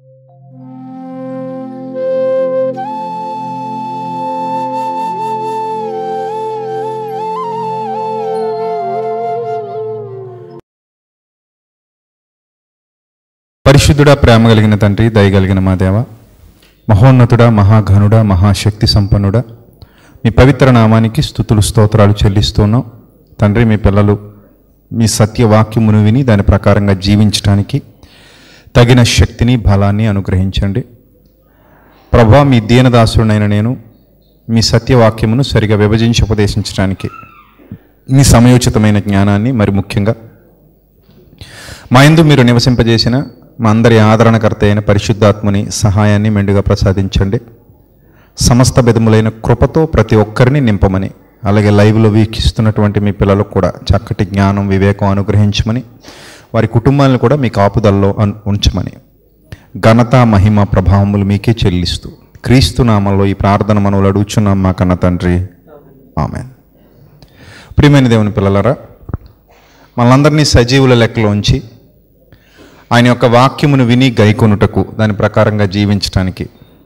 పరిశుద్ధుడా ప్రేమ కలిగిన తండ్రి దయగలిగిన మా దేవ మహోన్నతుడా మహాఘనుడా మహాశక్తి సంపన్నుడా మీ పవిత్ర నామానికి స్థుతులు స్తోత్రాలు చెల్లిస్తున్నాం తండ్రి మీ పిల్లలు మీ సత్యవాక్యమును విని దాని ప్రకారంగా జీవించడానికి తగిన శక్తిని బలాన్ని అనుగ్రహించండి ప్రభా మీ దీనదాసుడైన నేను మీ సత్యవాక్యమును సరిగా విభజించి ఉపదేశించడానికి మీ సమయోచితమైన జ్ఞానాన్ని మరి ముఖ్యంగా మా యందు మీరు నివసింపజేసిన మా అందరి ఆదరణకర్త అయిన పరిశుద్ధాత్మని సహాయాన్ని మెండుగా ప్రసాదించండి సమస్త విధములైన కృపతో ప్రతి ఒక్కరిని నింపమని అలాగే లైవ్లో వీక్షిస్తున్నటువంటి మీ పిల్లలకు కూడా చక్కటి జ్ఞానం వివేకం అనుగ్రహించమని వారి కుటుంబాలను కూడా మీ కాపుదల్లో అన్- ఉంచమని ఘనత మహిమ ప్రభావములు మీకే చెల్లిస్తూ క్రీస్తు నామంలో ఈ ప్రార్థన మనవులు అడుగుచున్నాం మా కన్న తండ్రి ఆమెన్ ప్రియమైన దేవుని పిల్లలరా మనందరినీ సజీవుల లెక్కలో ఉంచి ఆయన యొక్క వాక్యమును విని గైకొనుటకు దాని ప్రకారంగా జీవించటానికి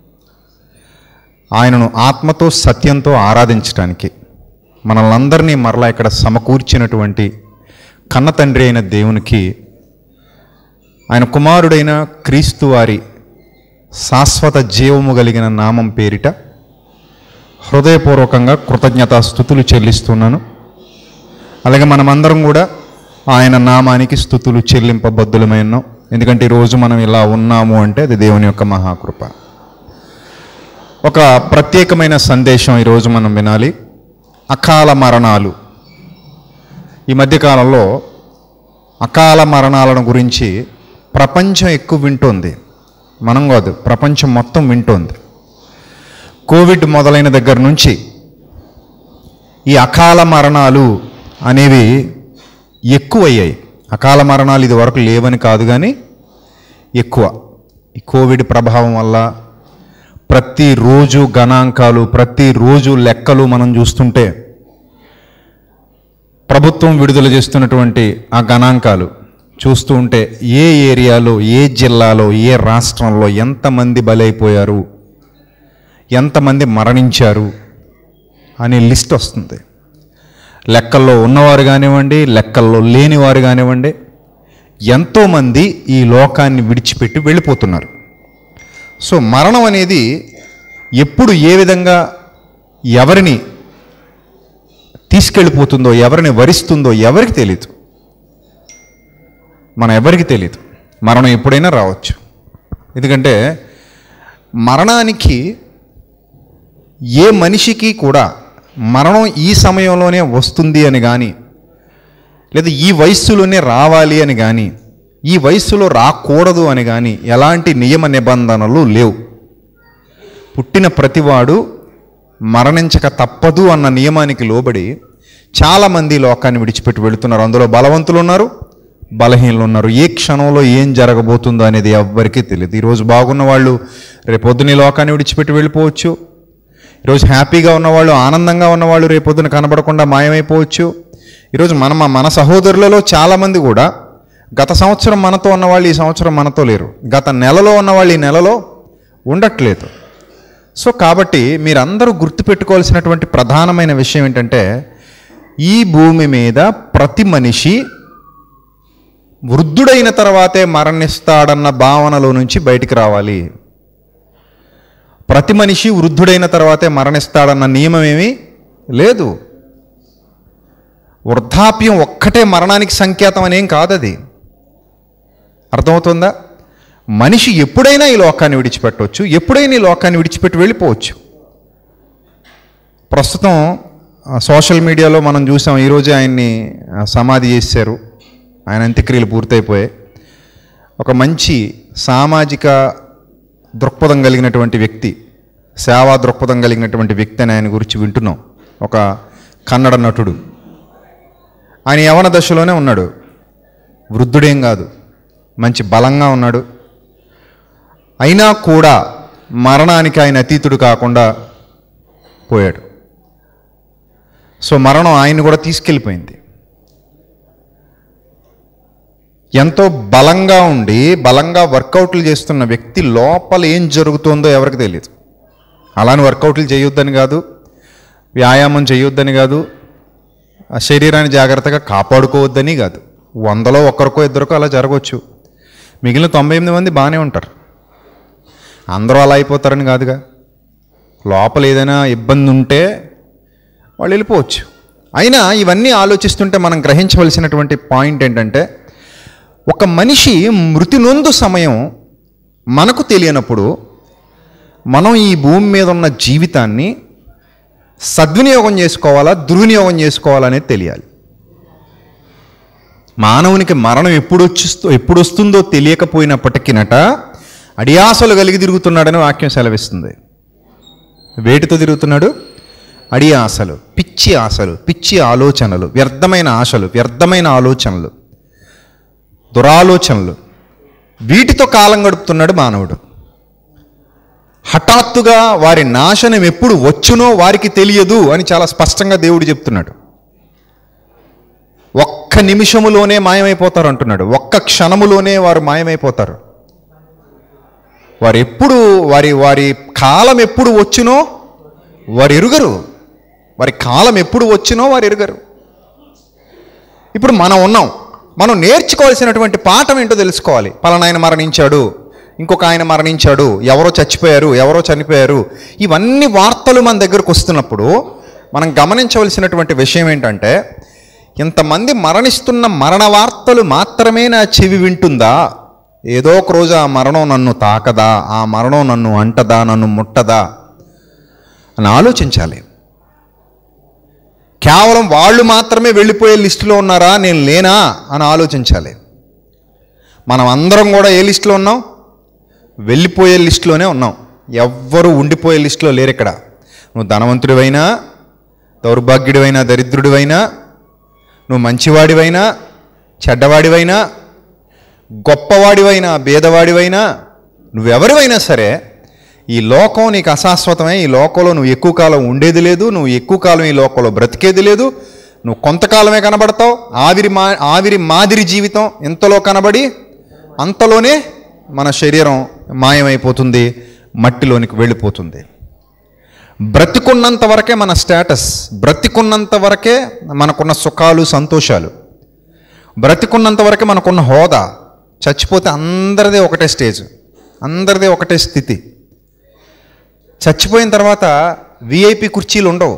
ఆయనను ఆత్మతో సత్యంతో ఆరాధించటానికి మనల్నందరినీ మరలా ఇక్కడ సమకూర్చినటువంటి కన్న తండ్రి అయిన దేవునికి ఆయన కుమారుడైన క్రీస్తు వారి శాశ్వత జీవము కలిగిన నామం పేరిట హృదయపూర్వకంగా కృతజ్ఞతాస్థుతులు చెల్లిస్తున్నాను అలాగే మనమందరం కూడా ఆయన నామానికి స్థుతులు చెల్లింపబద్దులమై ఉన్నాం ఎందుకంటే ఈరోజు మనం ఇలా ఉన్నాము అంటే అది దేవుని యొక్క మహాకృప ఒక ప్రత్యేకమైన సందేశం ఈరోజు మనం వినాలి అకాల మరణాలు ఈ మధ్యకాలంలో అకాల మరణాలను గురించి ప్రపంచం ఎక్కువ వింటోంది మనం కాదు ప్రపంచం మొత్తం వింటోంది కోవిడ్ మొదలైన దగ్గర నుంచి ఈ అకాల మరణాలు అనేవి ఎక్కువయ్యాయి అకాల మరణాలు ఇది వరకు లేవని కాదు కానీ ఎక్కువ ఈ కోవిడ్ ప్రభావం వల్ల ప్రతిరోజు గణాంకాలు ప్రతిరోజు లెక్కలు మనం చూస్తుంటే ప్రభుత్వం విడుదల చేస్తున్నటువంటి ఆ గణాంకాలు చూస్తూ ఉంటే ఏ ఏరియాలో ఏ జిల్లాలో ఏ రాష్ట్రంలో ఎంతమంది బలైపోయారు ఎంతమంది మరణించారు అనే లిస్ట్ వస్తుంది లెక్కల్లో ఉన్నవారు కానివ్వండి లెక్కల్లో లేనివారు కానివ్వండి ఎంతోమంది ఈ లోకాన్ని విడిచిపెట్టి వెళ్ళిపోతున్నారు సో మరణం అనేది ఎప్పుడు ఏ విధంగా ఎవరిని తీసుకెళ్ళిపోతుందో ఎవరిని వరిస్తుందో ఎవరికి తెలియదు మన ఎవరికి తెలియదు మరణం ఎప్పుడైనా రావచ్చు ఎందుకంటే మరణానికి ఏ మనిషికి కూడా మరణం ఈ సమయంలోనే వస్తుంది అని కానీ లేదా ఈ వయస్సులోనే రావాలి అని కానీ ఈ వయస్సులో రాకూడదు అని కానీ ఎలాంటి నియమ నిబంధనలు లేవు పుట్టిన ప్రతివాడు మరణించక తప్పదు అన్న నియమానికి లోబడి చాలామంది లోకాన్ని విడిచిపెట్టి వెళుతున్నారు అందులో బలవంతులు ఉన్నారు బలహీనలు ఉన్నారు ఏ క్షణంలో ఏం జరగబోతుందో అనేది ఎవ్వరికీ తెలియదు ఈరోజు బాగున్న వాళ్ళు రేపొద్దున ఈ లోకాన్ని విడిచిపెట్టి వెళ్ళిపోవచ్చు ఈరోజు హ్యాపీగా ఉన్నవాళ్ళు ఆనందంగా ఉన్నవాళ్ళు రేపొద్దున కనబడకుండా మాయమైపోవచ్చు ఈరోజు మన మా- మన సహోదరులలో చాలామంది కూడా గత సంవత్సరం మనతో ఉన్నవాళ్ళు ఈ సంవత్సరం మనతో లేరు గత నెలలో ఉన్నవాళ్ళు ఈ నెలలో ఉండట్లేదు సో కాబట్టి మీరందరూ గుర్తుపెట్టుకోవాల్సినటువంటి ప్రధానమైన విషయం ఏంటంటే ఈ భూమి మీద ప్రతి మనిషి వృద్ధుడైన తర్వాతే మరణిస్తాడన్న భావనలో నుంచి బయటికి రావాలి ప్రతి మనిషి వృద్ధుడైన తర్వాతే మరణిస్తాడన్న నియమం ఏమీ లేదు వృద్ధాప్యం ఒక్కటే మరణానికి సంకేతం అనేం కాదది అర్థమవుతుందా మనిషి ఎప్పుడైనా ఈ లోకాన్ని విడిచిపెట్టవచ్చు ఎప్పుడైనా ఈ లోకాన్ని విడిచిపెట్టి వెళ్ళిపోవచ్చు ప్రస్తుతం ఆ, సోషల్ మీడియాలో మనం చూసాం ఈరోజే ఆయన్ని ఆ, సమాధి చేశారు ఆయన అంత్యక్రియలు పూర్తయిపోయాయి ఒక మంచి సామాజిక దృక్పథం కలిగినటువంటి వ్యక్తి సేవా దృక్పథం కలిగినటువంటి వ్యక్తి అని ఆయన గురించి వింటున్నాం ఒక కన్నడ నటుడు ఆయన యవన దశలోనే ఉన్నాడు వృద్ధుడేం కాదు మంచి బలంగా ఉన్నాడు అయినా కూడా మరణానికి ఆయన అతీతుడు కాకుండా పోయాడు సో మరణం ఆయన్ని కూడా తీసుకెళ్ళిపోయింది ఎంతో బలంగా ఉండి బలంగా వర్కౌట్లు చేస్తున్న వ్యక్తి లోపల ఏం జరుగుతుందో ఎవరికి తెలియదు అలాని వర్కౌట్లు చేయొద్దని కాదు వ్యాయామం చేయొద్దని కాదు ఆ శరీరాన్ని జాగ్రత్తగా కాపాడుకోవద్దని కాదు వందలో ఒక్కరికో ఇద్దరికో అలా జరగవచ్చు మిగిలిన తొంభై ఎనిమిది మంది బాగానే ఉంటారు అందరూ అలా అయిపోతారని కాదుగా లోపల ఏదైనా ఇబ్బంది ఉంటే వాళ్ళు వెళ్ళిపోవచ్చు అయినా ఇవన్నీ ఆలోచిస్తుంటే మనం గ్రహించవలసినటువంటి పాయింట్ ఏంటంటే ఒక మనిషి మృతి నొందు సమయం మనకు తెలియనప్పుడు మనం ఈ భూమి మీద ఉన్న జీవితాన్ని సద్వినియోగం చేసుకోవాలా దుర్వినియోగం చేసుకోవాలా అనేది తెలియాలి మానవునికి మరణం ఎప్పుడు వచ్చిస్తో ఎప్పుడు వస్తుందో తెలియకపోయినప్పటికీనట అడియాసలు కలిగి తిరుగుతున్నాడని వాక్యం సెలవిస్తుంది వేటితో తిరుగుతున్నాడు అడి ఆశలు పిచ్చి ఆశలు పిచ్చి ఆలోచనలు వ్యర్థమైన ఆశలు వ్యర్థమైన ఆలోచనలు దురాలోచనలు వీటితో కాలం గడుపుతున్నాడు మానవుడు హఠాత్తుగా వారి నాశనం ఎప్పుడు వచ్చునో వారికి తెలియదు అని చాలా స్పష్టంగా దేవుడు చెప్తున్నాడు ఒక్క నిమిషములోనే మాయమైపోతారు అంటున్నాడు ఒక్క క్షణములోనే వారు మాయమైపోతారు వారు ఎప్పుడు వారి వారి కాలం ఎప్పుడు వచ్చునో వారు ఎరుగరు వారి కాలం ఎప్పుడు వచ్చినో వారు ఎరుగరు ఇప్పుడు మనం ఉన్నాం మనం నేర్చుకోవాల్సినటువంటి పాఠం ఏంటో తెలుసుకోవాలి పలానా ఆయన మరణించాడు ఇంకొక ఆయన మరణించాడు ఎవరో చచ్చిపోయారు ఎవరో చనిపోయారు ఇవన్నీ వార్తలు మన దగ్గరకు వస్తున్నప్పుడు మనం గమనించవలసినటువంటి విషయం ఏంటంటే ఇంతమంది మరణిస్తున్న మరణ వార్తలు మాత్రమే నా చెవి వింటుందా ఏదో ఒక రోజు ఆ మరణం నన్ను తాకదా ఆ మరణం నన్ను అంటదా నన్ను ముట్టదా అని ఆలోచించాలి కేవలం వాళ్ళు మాత్రమే వెళ్ళిపోయే లిస్టులో ఉన్నారా నేను లేనా అని ఆలోచించాలి మనం అందరం కూడా ఏ లిస్టులో ఉన్నాం వెళ్ళిపోయే లిస్టులోనే ఉన్నాం ఎవ్వరు ఉండిపోయే లిస్టులో లేరు ఇక్కడ నువ్వు ధనవంతుడివైనా దౌర్భాగ్యుడివైనా దరిద్రుడివైనా నువ్వు మంచివాడివైనా చెడ్డవాడివైనా గొప్పవాడివైనా భేదవాడివైనా నువ్వెవరివైనా సరే ఈ లోకం నీకు అశాశ్వతమే ఈ లోకంలో నువ్వు ఎక్కువ కాలం ఉండేది లేదు నువ్వు ఎక్కువ కాలం ఈ లోకంలో బ్రతికేది లేదు నువ్వు కొంతకాలమే కనబడతావు ఆవిరి మా ఆవిరి మాదిరి జీవితం ఇంతలో కనబడి అంతలోనే మన శరీరం మాయమైపోతుంది మట్టిలోనికి వెళ్ళిపోతుంది బ్రతికున్నంత వరకే మన స్టేటస్ బ్రతికున్నంత వరకే మనకున్న సుఖాలు సంతోషాలు బ్రతికున్నంత వరకే మనకున్న హోదా చచ్చిపోతే అందరిదే ఒకటే స్టేజ్ అందరిదే ఒకటే స్థితి చచ్చిపోయిన తర్వాత విఐపి కుర్చీలు ఉండవు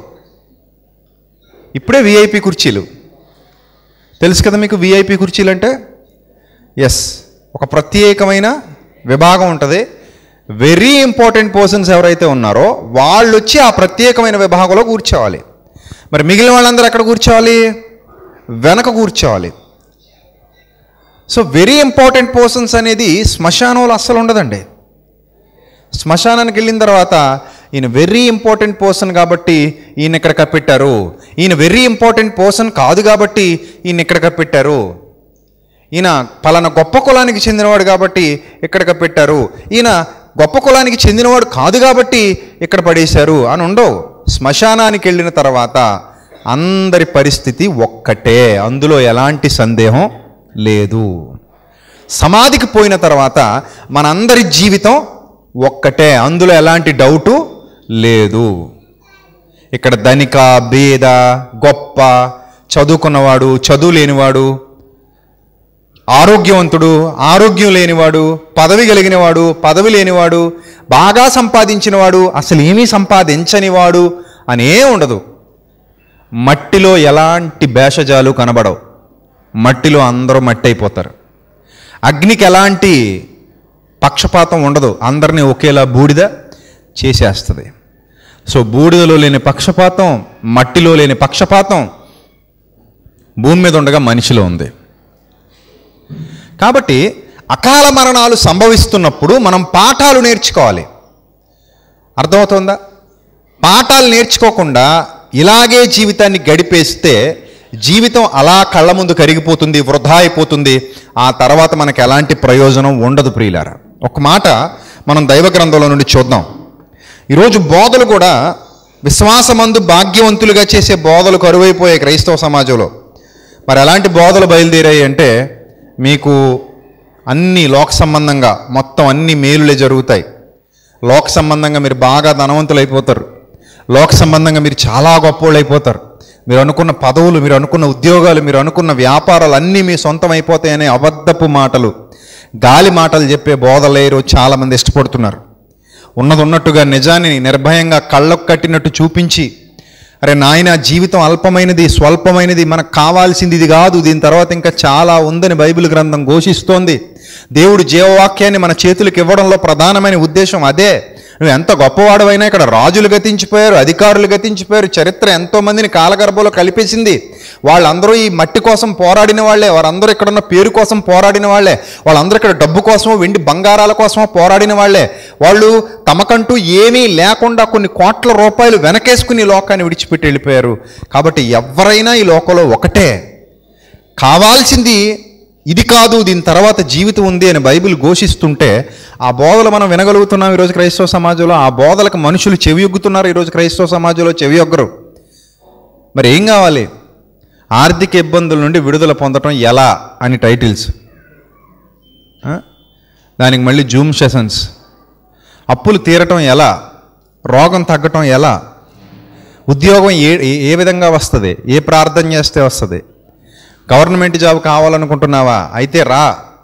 ఇప్పుడే విఐపి కుర్చీలు తెలుసు కదా మీకు విఐపి కుర్చీలు అంటే ఎస్ ఒక ప్రత్యేకమైన విభాగం ఉంటుంది వెరీ ఇంపార్టెంట్ పర్సన్స్ ఎవరైతే ఉన్నారో వాళ్ళు వచ్చి ఆ ప్రత్యేకమైన విభాగంలో కూర్చోవాలి మరి మిగిలిన వాళ్ళందరూ ఎక్కడ కూర్చోవాలి వెనక కూర్చోవాలి సో వెరీ ఇంపార్టెంట్ పర్సన్స్ అనేది శ్మశానంలో అస్సలు ఉండదండి శ్మశానానికి వెళ్ళిన తర్వాత ఈయన వెరీ ఇంపార్టెంట్ పర్సన్ కాబట్టి ఈయన ఇక్కడ కప్పెట్టారు ఈయన వెరీ ఇంపార్టెంట్ పర్సన్ కాదు కాబట్టి ఈయన ఇక్కడ కప్పెట్టారు ఈయన పలానా గొప్ప కులానికి చెందినవాడు కాబట్టి ఇక్కడ కప్పెట్టారు ఈయన గొప్ప కులానికి చెందినవాడు కాదు కాబట్టి ఇక్కడ పడేశారు అని ఉండవు శ్మశానానికి వెళ్ళిన తర్వాత అందరి పరిస్థితి ఒక్కటే అందులో ఎలాంటి సందేహం లేదు సమాధికి పోయిన తర్వాత మనందరి జీవితం ఒక్కటే అందులో ఎలాంటి డౌటు లేదు ఇక్కడ ధనిక భేద గొప్ప చదువుకున్నవాడు చదువు లేనివాడు ఆరోగ్యవంతుడు ఆరోగ్యం లేనివాడు పదవి కలిగినవాడు పదవి లేనివాడు బాగా సంపాదించినవాడు అసలు ఏమీ సంపాదించనివాడు అనే ఉండదు మట్టిలో ఎలాంటి భేషజాలు కనబడవు మట్టిలో అందరూ మట్టి అయిపోతారు అగ్నికి ఎలాంటి పక్షపాతం ఉండదు అందరినీ ఒకేలా బూడిద చేసేస్తుంది సో బూడిదలో లేని పక్షపాతం మట్టిలో లేని పక్షపాతం భూమి మీద ఉండగా మనిషిలో ఉంది కాబట్టి అకాల మరణాలు సంభవిస్తున్నప్పుడు మనం పాఠాలు నేర్చుకోవాలి అర్థమవుతుందా పాఠాలు నేర్చుకోకుండా ఇలాగే జీవితాన్ని గడిపేస్తే జీవితం అలా కళ్ళ ముందు కరిగిపోతుంది వృధా అయిపోతుంది ఆ తర్వాత మనకు ఎలాంటి ప్రయోజనం ఉండదు ప్రియులారా ఒక మాట మనం దైవ గ్రంథంలో నుండి చూద్దాం ఈరోజు బోధలు కూడా విశ్వాసమందు భాగ్యవంతులుగా చేసే బోధలు కరువైపోయాయి క్రైస్తవ సమాజంలో మరి ఎలాంటి బోధలు బయలుదేరాయి అంటే మీకు అన్ని లోక సంబంధంగా మొత్తం అన్ని మేలులే జరుగుతాయి లోక సంబంధంగా మీరు బాగా ధనవంతులు అయిపోతారు లోక సంబంధంగా మీరు చాలా గొప్పోళ్ళు అయిపోతారు మీరు అనుకున్న పదవులు మీరు అనుకున్న ఉద్యోగాలు మీరు అనుకున్న వ్యాపారాలు అన్నీ మీ సొంతం అయిపోతాయనే అబద్ధపు మాటలు గాలి మాటలు చెప్పే బోధలేరు చాలామంది ఇష్టపడుతున్నారు ఉన్నది ఉన్నట్టుగా నిజాన్ని నిర్భయంగా కళ్ళకు కట్టినట్టు చూపించి అరే నాయన జీవితం అల్పమైనది స్వల్పమైనది మనకు కావాల్సింది ఇది కాదు దీని తర్వాత ఇంకా చాలా ఉందని బైబిల్ గ్రంథం ఘోషిస్తోంది దేవుడు జీవవాక్యాన్ని మన చేతులకు ఇవ్వడంలో ప్రధానమైన ఉద్దేశం అదే నువ్వు ఎంత గొప్పవాడవైనా ఇక్కడ రాజులు గతించిపోయారు అధికారులు గతించిపోయారు చరిత్ర ఎంతో మందిని కాలగర్భంలో కలిపేసింది వాళ్ళందరూ ఈ మట్టి కోసం పోరాడిన వాళ్ళే వారందరూ ఇక్కడ ఉన్న పేరు కోసం పోరాడిన వాళ్ళే వాళ్ళందరూ ఇక్కడ డబ్బు కోసమో వెండి బంగారాల కోసమో పోరాడిన వాళ్ళే వాళ్ళు తమకంటూ ఏమీ లేకుండా కొన్ని కోట్ల రూపాయలు వెనకేసుకుని ఈ లోకాన్ని విడిచిపెట్టి వెళ్ళిపోయారు కాబట్టి ఎవరైనా ఈ లోకంలో ఒకటే కావాల్సింది ఇది కాదు దీని తర్వాత జీవితం ఉంది అని బైబిల్ ఘోషిస్తుంటే ఆ బోధలు మనం వినగలుగుతున్నాం ఈరోజు క్రైస్తవ సమాజంలో ఆ బోధలకు మనుషులు చెవియొగ్గుతున్నారు ఈరోజు క్రైస్తవ సమాజంలో చెవియొగ్గరు మరి ఏం కావాలి ఆర్థిక ఇబ్బందుల నుండి విడుదల పొందటం ఎలా అని టైటిల్స్ ఆ? దానికి మళ్ళీ జూమ్ సెషన్స్ అప్పులు తీరటం ఎలా రోగం తగ్గటం ఎలా ఉద్యోగం ఏ ఏ- ఏ విధంగా వస్తుంది ఏ ప్రార్థన చేస్తే వస్తుంది గవర్నమెంట్ జాబ్ కావాలనుకుంటున్నావా అయితే రా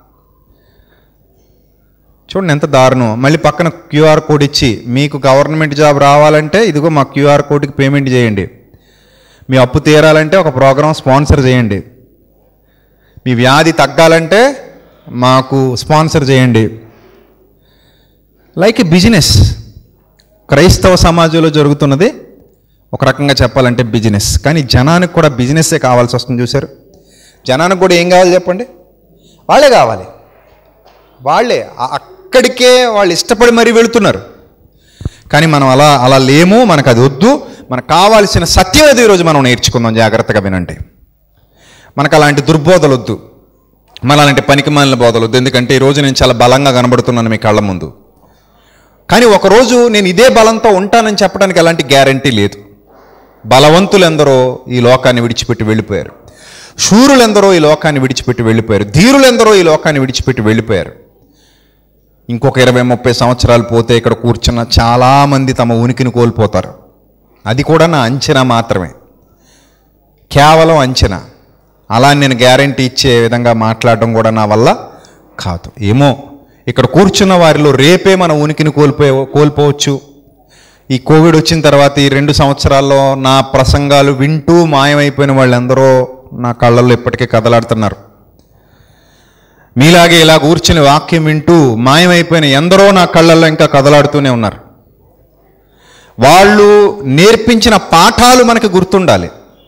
చూడండి ఎంత దారుణం మళ్ళీ పక్కన క్యూఆర్ కోడ్ ఇచ్చి మీకు గవర్నమెంట్ జాబ్ రావాలంటే ఇదిగో మా క్యూఆర్ కోడ్కి పేమెంట్ చేయండి మీ అప్పు తీరాలంటే ఒక ప్రోగ్రాం స్పాన్సర్ చేయండి మీ వ్యాధి తగ్గాలంటే మాకు స్పాన్సర్ చేయండి లైక్ ఎ బిజినెస్ క్రైస్తవ సమాజంలో జరుగుతున్నది ఒక రకంగా చెప్పాలంటే బిజినెస్ కానీ జనానికి కూడా బిజినెస్సే కావాల్సి వస్తుంది చూశారు జనానికి కూడా ఏం కావాలి చెప్పండి వాళ్ళే కావాలి వాళ్ళే ఆ- అక్కడికే వాళ్ళు ఇష్టపడి మరీ వెళుతున్నారు కానీ మనం అలా అలా లేము మనకు అది వద్దు మనకు కావాల్సిన సత్యం ఏదో ఈరోజు మనం నేర్చుకుందాం జాగ్రత్తగా వినండి మనకు అలాంటి దుర్బోధలు వద్దు మన అలాంటి పనికి మాలిన బోధలు వద్దు ఎందుకంటే ఈరోజు నేను చాలా బలంగా కనబడుతున్నాను మీ కళ్ళ ముందు కానీ ఒకరోజు నేను ఇదే బలంతో ఉంటానని చెప్పడానికి ఎలాంటి గ్యారంటీ లేదు బలవంతులెందరో ఈ లోకాన్ని విడిచిపెట్టి వెళ్ళిపోయారు శూరులెందరో ఈ లోకాన్ని విడిచిపెట్టి వెళ్ళిపోయారు ధీరులెందరో ఈ లోకాన్ని విడిచిపెట్టి వెళ్ళిపోయారు ఇంకొక ఇరవై ముప్పై సంవత్సరాలు పోతే ఇక్కడ కూర్చున్న చాలామంది తమ ఉనికిని కోల్పోతారు అది కూడా నా అంచనా మాత్రమే కేవలం అంచనా అలా నేను గ్యారంటీ ఇచ్చే విధంగా మాట్లాడడం కూడా నా వల్ల కాదు ఏమో ఇక్కడ కూర్చున్న వారిలో రేపే మన ఉనికిని కోల్పోయే కోల్పోవచ్చు ఈ కోవిడ్ వచ్చిన తర్వాత ఈ రెండు సంవత్సరాల్లో నా ప్రసంగాలు వింటూ మాయమైపోయిన వాళ్ళందరూ నా కళ్ళల్లో ఇప్పటికే కదలాడుతున్నారు మీలాగే ఇలా కూర్చుని వాక్యం వింటూ మాయమైపోయిన ఎందరో నా కళ్ళల్లో ఇంకా కదలాడుతూనే ఉన్నారు వాళ్ళు నేర్పించిన పాఠాలు మనకి గుర్తుండాలి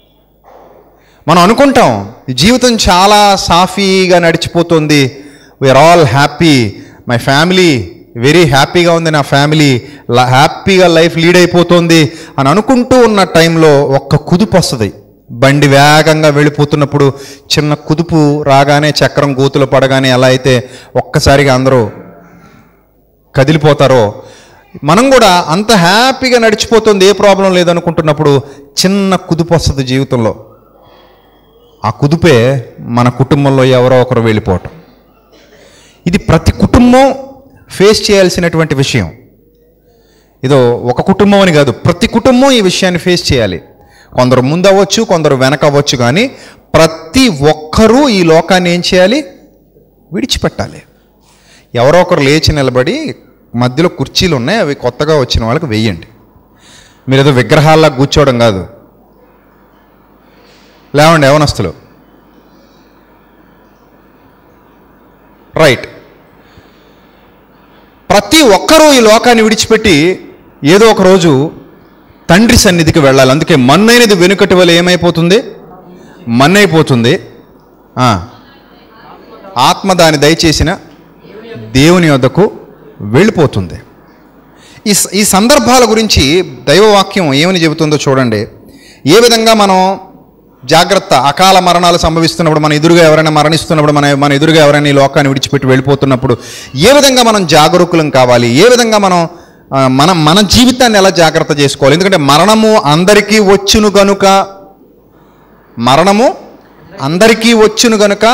మనం అనుకుంటాం ఈ జీవితం చాలా సాఫీగా నడిచిపోతుంది we're all happy my family very హ్యాపీగా ఉంది నా ఫ్యామిలీ హ్యాపీగా లైఫ్ లీడ్ అయిపోతుంది అని అనుకుంటూ ఉన్న టైంలో ఒక్క కుదుపు వస్తుంది బండి వేగంగా వెళ్ళిపోతున్నప్పుడు చిన్న కుదుపు రాగానే చక్రం గోతులు పడగానే ఎలా అయితే ఒక్కసారిగా అందరూ కదిలిపోతారో మనం కూడా అంత హ్యాపీగా నడిచిపోతుంది ఏ ప్రాబ్లం లేదనుకుంటున్నప్పుడు చిన్న కుదుపు వస్తుంది జీవితంలో ఆ కుదుపే మన కుటుంబంలో ఎవరో ఒకరు వెళ్ళిపోవటం ఇది ప్రతి కుటుంబం ఫేస్ చేయాల్సినటువంటి విషయం ఇదో ఒక కుటుంబం అని కాదు ప్రతి కుటుంబం ఈ విషయాన్ని ఫేస్ చేయాలి కొందరు ముందు అవ్వచ్చు కొందరు వెనక అవ్వచ్చు కానీ ప్రతి ఒక్కరూ ఈ లోకాన్ని ఏం చేయాలి విడిచిపెట్టాలి ఎవరో ఒకరు లేచి నిలబడి మధ్యలో కుర్చీలు ఉన్నాయి అవి కొత్తగా వచ్చిన వాళ్ళకి వెయ్యండి మీరు ఏదో విగ్రహాల్లో కూర్చోవడం కాదు లేవండి యవనస్తులు రైట్ ప్రతి ఒక్కరూ ఈ లోకాన్ని విడిచిపెట్టి ఏదో ఒక రోజు తండ్రి సన్నిధికి వెళ్ళాలి అందుకే మన్నైనది వెనుకటి వల్ల ఏమైపోతుంది మన్నైపోతుంది ఆ, ఆత్మ దాని దయచేసిన దేవుని వద్దకు వెళ్ళిపోతుంది ఈ స- ఈ సందర్భాల గురించి దైవవాక్యం ఏమని చెబుతుందో చూడండి ఏ విధంగా మనం జాగ్రత్త అకాల మరణాలు సంభవిస్తున్నప్పుడు మన ఎదురుగా ఎవరైనా మరణిస్తున్నప్పుడు మన మన ఎదురుగా ఎవరైనా ఈ లోకాన్ని విడిచిపెట్టి వెళ్ళిపోతున్నప్పుడు ఏ విధంగా మనం జాగరూకులం కావాలి ఏ విధంగా మనం ఆ, మన మన జీవితాన్ని ఎలా జాగ్రత్త చేసుకోవాలి ఎందుకంటే మరణము అందరికీ వచ్చును గనుక మరణము అందరికీ వచ్చును గనుక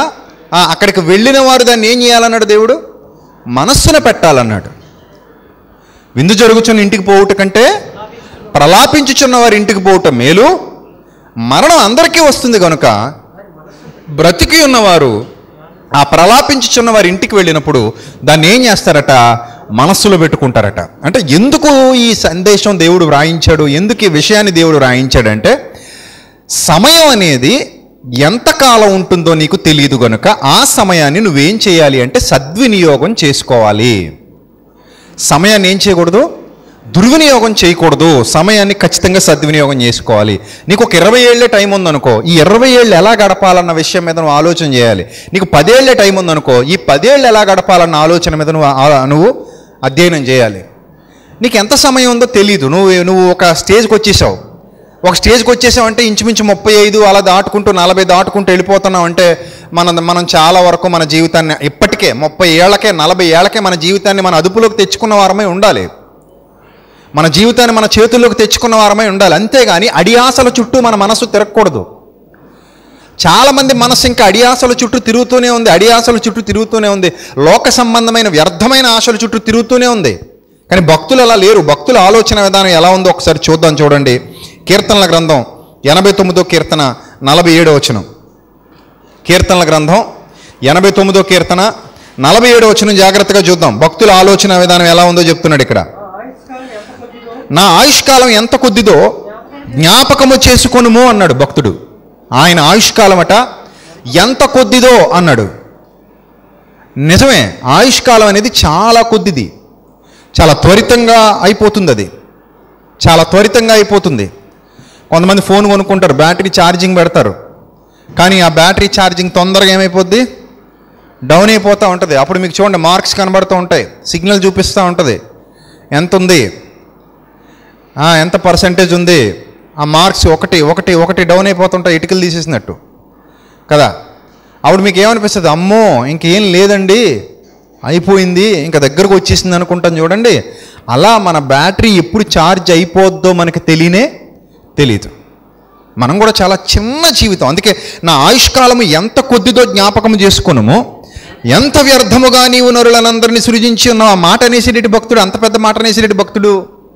ఆ, అక్కడికి వెళ్ళిన వారు దాన్ని ఏం చేయాలన్నాడు దేవుడు మనస్సున పెట్టాలన్నాడు విందు జరుగుచున్న ఇంటికి పోవుట కంటే ప్రలాపించుచున్న వారి ఇంటికి పోవుట మేలు మరణం అందరికీ వస్తుంది కనుక బ్రతికి ఉన్నవారు ఆ ప్రలాపించుచున్న వారి ఇంటికి వెళ్ళినప్పుడు దాన్ని ఏం చేస్తారట మనస్సులో పెట్టుకుంటారట అంటే ఎందుకు ఈ సందేశం దేవుడు వ్రాయించాడు ఎందుకు ఈ విషయాన్ని దేవుడు వ్రాయించాడంటే సమయం అనేది ఎంతకాలం ఉంటుందో నీకు తెలియదు గనుక ఆ సమయాన్ని నువ్వేం చేయాలి అంటే సద్వినియోగం చేసుకోవాలి సమయాన్ని ఏం చేయకూడదు దుర్వినియోగం చేయకూడదు సమయాన్ని ఖచ్చితంగా సద్వినియోగం చేసుకోవాలి నీకు ఒక ఇరవై ఏళ్ళే టైం ఉందనుకో ఈ ఇరవై ఏళ్ళు ఎలా గడపాలన్న విషయం మీద నువ్వు ఆలోచన చేయాలి నీకు పదేళ్లే టైం ఉందనుకో ఈ పదేళ్ళు ఎలా గడపాలన్న ఆలోచన మీద నువ్వు ఆ- నువ్వు అధ్యయనం చేయాలి నీకు ఎంత సమయం ఉందో తెలియదు నువ్వు నువ్వు ఒక స్టేజ్కి వచ్చేసావు ఒక స్టేజ్కి వచ్చేసావు అంటే ఇంచుమించు ముప్పై ఐదు అలా దాటుకుంటూ నలభై దాటుకుంటూ వెళ్ళిపోతున్నావు అంటే మన మనం చాలా వరకు మన జీవితాన్ని ఇప్పటికే ముప్పై ఏళ్ళకే నలభై ఏళ్ళకే మన జీవితాన్ని మన అదుపులోకి తెచ్చుకున్న వారమై ఉండాలి మన జీవితాన్ని మన చేతుల్లోకి తెచ్చుకున్న వారమై ఉండాలి అంతేగాని అడియాసల చుట్టూ మన మనసు తిరగకూడదు చాలామంది మనసు ఇంకా అడియాసల చుట్టూ తిరుగుతూనే ఉంది అడియాసల చుట్టూ తిరుగుతూనే ఉంది లోక సంబంధమైన వ్యర్థమైన ఆశల చుట్టూ తిరుగుతూనే ఉంది కానీ భక్తులు అలా లేరు భక్తుల ఆలోచన విధానం ఎలా ఉందో ఒకసారి చూద్దాం చూడండి కీర్తనల గ్రంథం ఎనభై తొమ్మిదో కీర్తన నలభై ఏడో వచనం కీర్తనల గ్రంథం ఎనభై తొమ్మిదో కీర్తన నలభై ఏడో వచనం జాగ్రత్తగా చూద్దాం భక్తుల ఆలోచన విధానం ఎలా ఉందో చెప్తున్నాడు ఇక్కడ నా ఆయుష్కాలం ఎంత కొద్దిదో జ్ఞాపకము చేసుకొనుము అన్నాడు భక్తుడు ఆయన ఆయుష్కాలం అట ఎంత కొద్దిదో అన్నాడు నిజమే ఆయుష్కాలం అనేది చాలా కొద్దిది చాలా త్వరితంగా అయిపోతుంది అది చాలా త్వరితంగా అయిపోతుంది కొంతమంది ఫోన్ కొనుక్కుంటారు బ్యాటరీ ఛార్జింగ్ పెడతారు కానీ ఆ బ్యాటరీ ఛార్జింగ్ తొందరగా ఏమైపోద్ది డౌన్ అయిపోతూ ఉంటుంది అప్పుడు మీకు చూడండి మార్క్స్ కనబడుతూ ఉంటాయి సిగ్నల్ చూపిస్తూ ఉంటుంది ఎంత ఉంది ఆ, ఎంత పర్సంటేజ్ ఉంది ఆ మార్క్స్ ఒకటి ఒకటి ఒకటి డౌన్ అయిపోతుంటాయి ఇటుకలు తీసేసినట్టు కదా అప్పుడు మీకు ఏమనిపిస్తుంది అమ్మో ఇంకేం లేదండి అయిపోయింది ఇంకా దగ్గరకు వచ్చేసింది అనుకుంటాం చూడండి అలా మన బ్యాటరీ ఎప్పుడు ఛార్జ్ అయిపోద్దో మనకి తెలియనే తెలియదు మనం కూడా చాలా చిన్న జీవితం అందుకే నా ఆయుష్కాలము ఎంత కొద్దిదో జ్ఞాపకం చేసుకున్నాము ఎంత వ్యర్థముగా నీవు నరులనందరినీ సృజించి ఉన్నావు ఆ మాట అనేసేటి భక్తుడు అంత పెద్ద మాట అనేసేటి భక్తుడు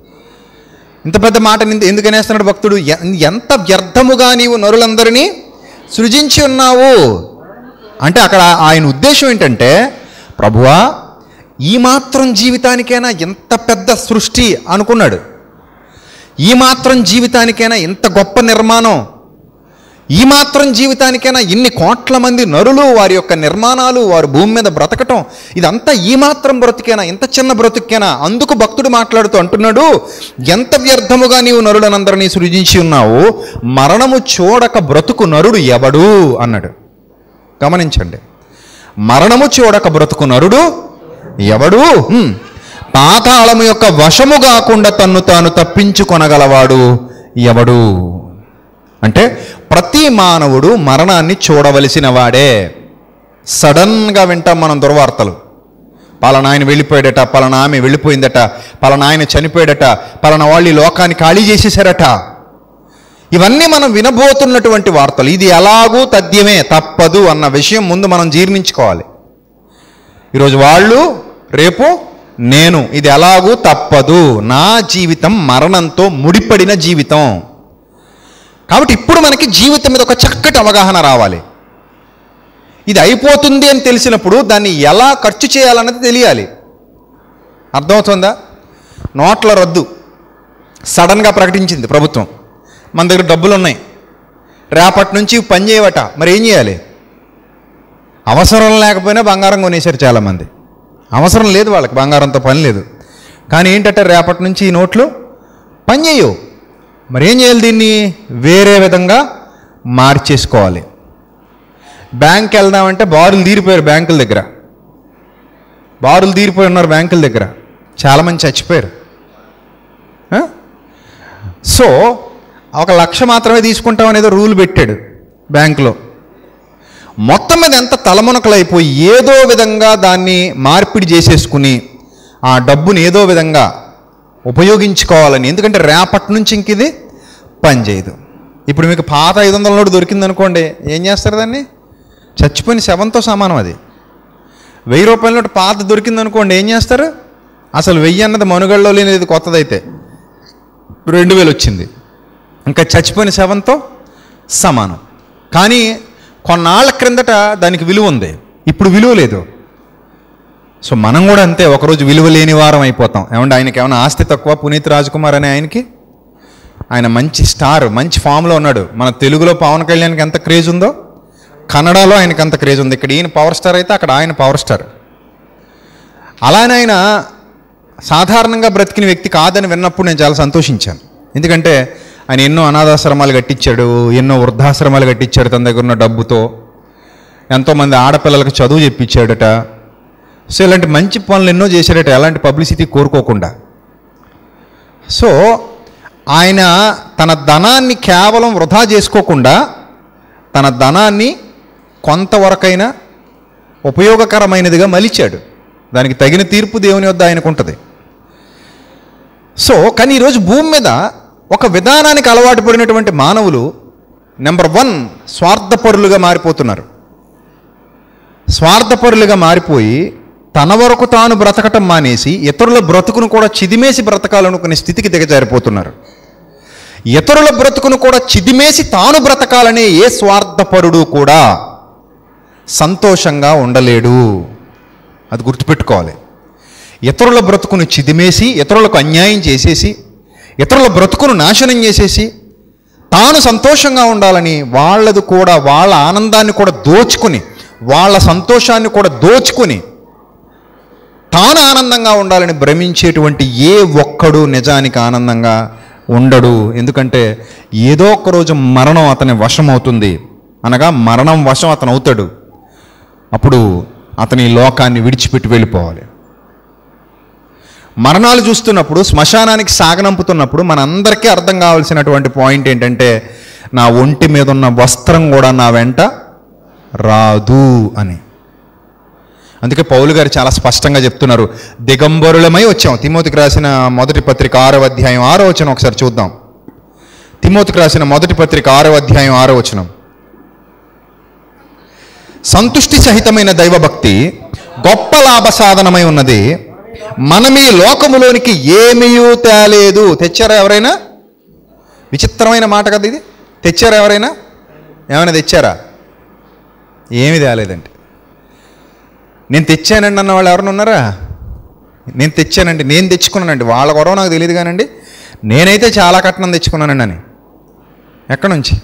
ఇంత పెద్ద మాట నింద- ఎందుకు అనేస్తున్నాడు భక్తుడు ఎ- ఎంత వ్యర్థముగా నీవు నరులందరినీ సృజించి ఉన్నావు అంటే అక్కడ ఆయన ఉద్దేశం ఏంటంటే ప్రభువా ఈ మాత్రం జీవితానికైనా ఇంత పెద్ద సృష్టి అనుకున్నాడు ఈ మాత్రం జీవితానికైనా ఇంత గొప్ప నిర్మాణం ఈ మాత్రం జీవితానికైనా ఇన్ని కోట్ల మంది నరులు వారి యొక్క నిర్మాణాలు వారు భూమి మీద బ్రతకటం ఇదంతా ఈ మాత్రం బ్రతికేనా ఇంత చిన్న బ్రతుకేనా అందుకు భక్తుడు మాట్లాడుతూ అంటున్నాడు ఎంత వ్యర్థముగా నీవు నరులనందరినీ సృజించి ఉన్నావు మరణము చూడక బ్రతుకు నరుడు ఎవడు అన్నాడు గమనించండి మరణము చూడక బ్రతుకు నరుడు ఎవడు హ్మ్. పాతాళము యొక్క వశము కాకుండా తన్ను తాను తప్పించుకొనగలవాడు ఎవడు అంటే ప్రతి మానవుడు మరణాన్ని చూడవలసిన వాడే సడన్గా వింటాం మనం దుర్వార్తలు పలానా ఆయన వెళ్ళిపోయాడట పలానా ఆమె వెళ్ళిపోయిందట పలానా ఆయన చనిపోయాడట పలానా వాళ్ళు ఈ లోకాన్ని ఖాళీ చేసేసారట ఇవన్నీ మనం వినబోతున్నటువంటి వార్తలు ఇది ఎలాగూ తథ్యమే తప్పదు అన్న విషయం ముందు మనం జీర్ణించుకోవాలి ఈరోజు వాళ్ళు రేపు నేను ఇది ఎలాగూ తప్పదు నా జీవితం మరణంతో ముడిపడిన జీవితం కాబట్టి ఇప్పుడు మనకి జీవితం మీద ఒక చక్కటి అవగాహన రావాలి ఇది అయిపోతుంది అని తెలిసినప్పుడు దాన్ని ఎలా ఖర్చు చేయాలన్నది తెలియాలి అర్థమవుతుందా నోట్ల రద్దు సడన్గా ప్రకటించింది ప్రభుత్వం మన దగ్గర డబ్బులు ఉన్నాయి రేపటి నుంచి ఇవి పని చేయవట మరి ఏం చేయాలి అవసరం లేకపోయినా బంగారం కొనేశారు చాలామంది అవసరం లేదు వాళ్ళకి బంగారంతో పని లేదు కానీ ఏంటంటే రేపటి నుంచి ఈ నోట్లు పని చేయవు మరి ఏం చేయాలి దీన్ని వేరే విధంగా మార్చేసుకోవాలి బ్యాంక్ వెళ్దామంటే బారులు తీరిపోయారు బ్యాంకుల దగ్గర బారులు తీరిపోయి ఉన్నారు బ్యాంకుల దగ్గర చాలామంది చచ్చిపోయారు ఆ? సో ఒక లక్ష మాత్రమే తీసుకుంటాం అనేది రూల్ పెట్టాడు బ్యాంకులో మొత్తం మీద ఎంత తలమునకలైపోయి ఏదో విధంగా దాన్ని మార్పిడి చేసేసుకుని ఆ డబ్బుని ఏదో విధంగా ఉపయోగించుకోవాలని ఎందుకంటే రేపటి నుంచి ఇంక ఇది పనిచేయదు ఇప్పుడు మీకు పాత ఐదు వందల నోటు దొరికింది అనుకోండి ఏం చేస్తారు దాన్ని చచ్చిపోయిన శవంతో సమానం అది వెయ్యి రూపాయల నోటు పాత దొరికింది అనుకోండి ఏం చేస్తారు అసలు వెయ్యి అన్నది మనుగడలో లేనిది కొత్తదైతే రెండు వేలు వచ్చింది ఇంకా చచ్చిపోయిన శవంతో సమానం కానీ కొన్నాళ్ళ క్రిందట దానికి విలువ ఉంది ఇప్పుడు విలువ లేదు సో మనం కూడా అంతే ఒకరోజు విలువ లేని వారం అయిపోతాం ఏమంటే ఆయనకి ఏమైనా ఆస్తి తక్కువ పునీత్ రాజ్కుమార్ అనే ఆయనకి ఆయన మంచి స్టార్ మంచి ఫామ్లో ఉన్నాడు మన తెలుగులో పవన్ కళ్యాణ్కి ఎంత క్రేజ్ ఉందో కన్నడలో ఆయనకి అంత క్రేజ్ ఉంది ఇక్కడ ఈయన పవర్ స్టార్ అయితే అక్కడ ఆయన పవర్ స్టార్ అలానే ఆయన సాధారణంగా బ్రతికిన వ్యక్తి కాదని విన్నప్పుడు నేను చాలా సంతోషించాను ఎందుకంటే ఆయన ఎన్నో అనాథాశ్రమాలు కట్టించాడు ఎన్నో వృద్ధాశ్రమాలు కట్టించాడు తన దగ్గర ఉన్న డబ్బుతో ఎంతోమంది ఆడపిల్లలకు చదువు చెప్పించాడట సో ఇలాంటి మంచి పనులు ఎన్నో చేశాడట ఎలాంటి పబ్లిసిటీ కోరుకోకుండా సో ఆయన తన ధనాన్ని కేవలం వృధా చేసుకోకుండా తన ధనాన్ని కొంతవరకైనా ఉపయోగకరమైనదిగా మలిచాడు దానికి తగిన తీర్పు దేవుని వద్ద ఆయనకు ఉంటుంది సో కానీ ఈరోజు భూమి మీద ఒక విధానానికి అలవాటు పడినటువంటి మానవులు నెంబర్ వన్ స్వార్థపరులుగా మారిపోతున్నారు స్వార్థపరులుగా మారిపోయి తన వరకు తాను బ్రతకటం మానేసి ఇతరుల బ్రతుకును కూడా చిదిమేసి బ్రతకాలనుకునే స్థితికి దిగజారిపోతున్నారు ఇతరుల బ్రతుకును కూడా చిదిమేసి తాను బ్రతకాలనే ఏ స్వార్థపరుడు కూడా సంతోషంగా ఉండలేడు అది గుర్తుపెట్టుకోవాలి ఇతరుల బ్రతుకును చిదిమేసి ఇతరులకు అన్యాయం చేసేసి ఇతరుల బ్రతుకును నాశనం చేసేసి తాను సంతోషంగా ఉండాలని వాళ్ళది కూడా వాళ్ళ ఆనందాన్ని కూడా దోచుకుని వాళ్ళ సంతోషాన్ని కూడా దోచుకుని తాను ఆనందంగా ఉండాలని భ్రమించేటువంటి ఏ ఒక్కడు నిజానికి ఆనందంగా ఉండడు ఎందుకంటే ఏదో ఒక రోజు మరణం అతని వశం అవుతుంది అనగా మరణం వశం అతను అవుతాడు అప్పుడు అతని ఈ లోకాన్ని విడిచిపెట్టి వెళ్ళిపోవాలి మరణాలు చూస్తున్నప్పుడు శ్మశానానికి సాగనంపుతున్నప్పుడు మనందరికీ అర్థం కావాల్సినటువంటి పాయింట్ ఏంటంటే నా ఒంటి మీద ఉన్న వస్త్రం కూడా నా వెంట రాదు అని అందుకే పౌలు గారు చాలా స్పష్టంగా చెప్తున్నారు దిగంబరులమై వచ్చాం తిమోతికి రాసిన మొదటి పత్రిక ఆరో అధ్యాయం ఆరో వచనం ఒకసారి చూద్దాం తిమోతికి రాసిన మొదటి పత్రిక ఆరో అధ్యాయం ఆరో వచనం సంతుష్టి సహితమైన దైవభక్తి గొప్ప లాభ సాధనమై ఉన్నది మనం ఈ లోకములోనికి ఏమీయూ తేలేదు తెచ్చారా ఎవరైనా విచిత్రమైన మాట కదా ఇది తెచ్చారా ఎవరైనా ఏమైనా తెచ్చారా ఏమి తేలేదండి నేను తెచ్చానండి అన్న వాళ్ళు ఎవరైనా ఉన్నారా నేను తెచ్చానండి నేను తెచ్చుకున్నానండి వాళ్ళ గొడవ నాకు తెలియదు కానండి నేనైతే చాలా కట్నం తెచ్చుకున్నానండి అని ఎక్కడి నుంచి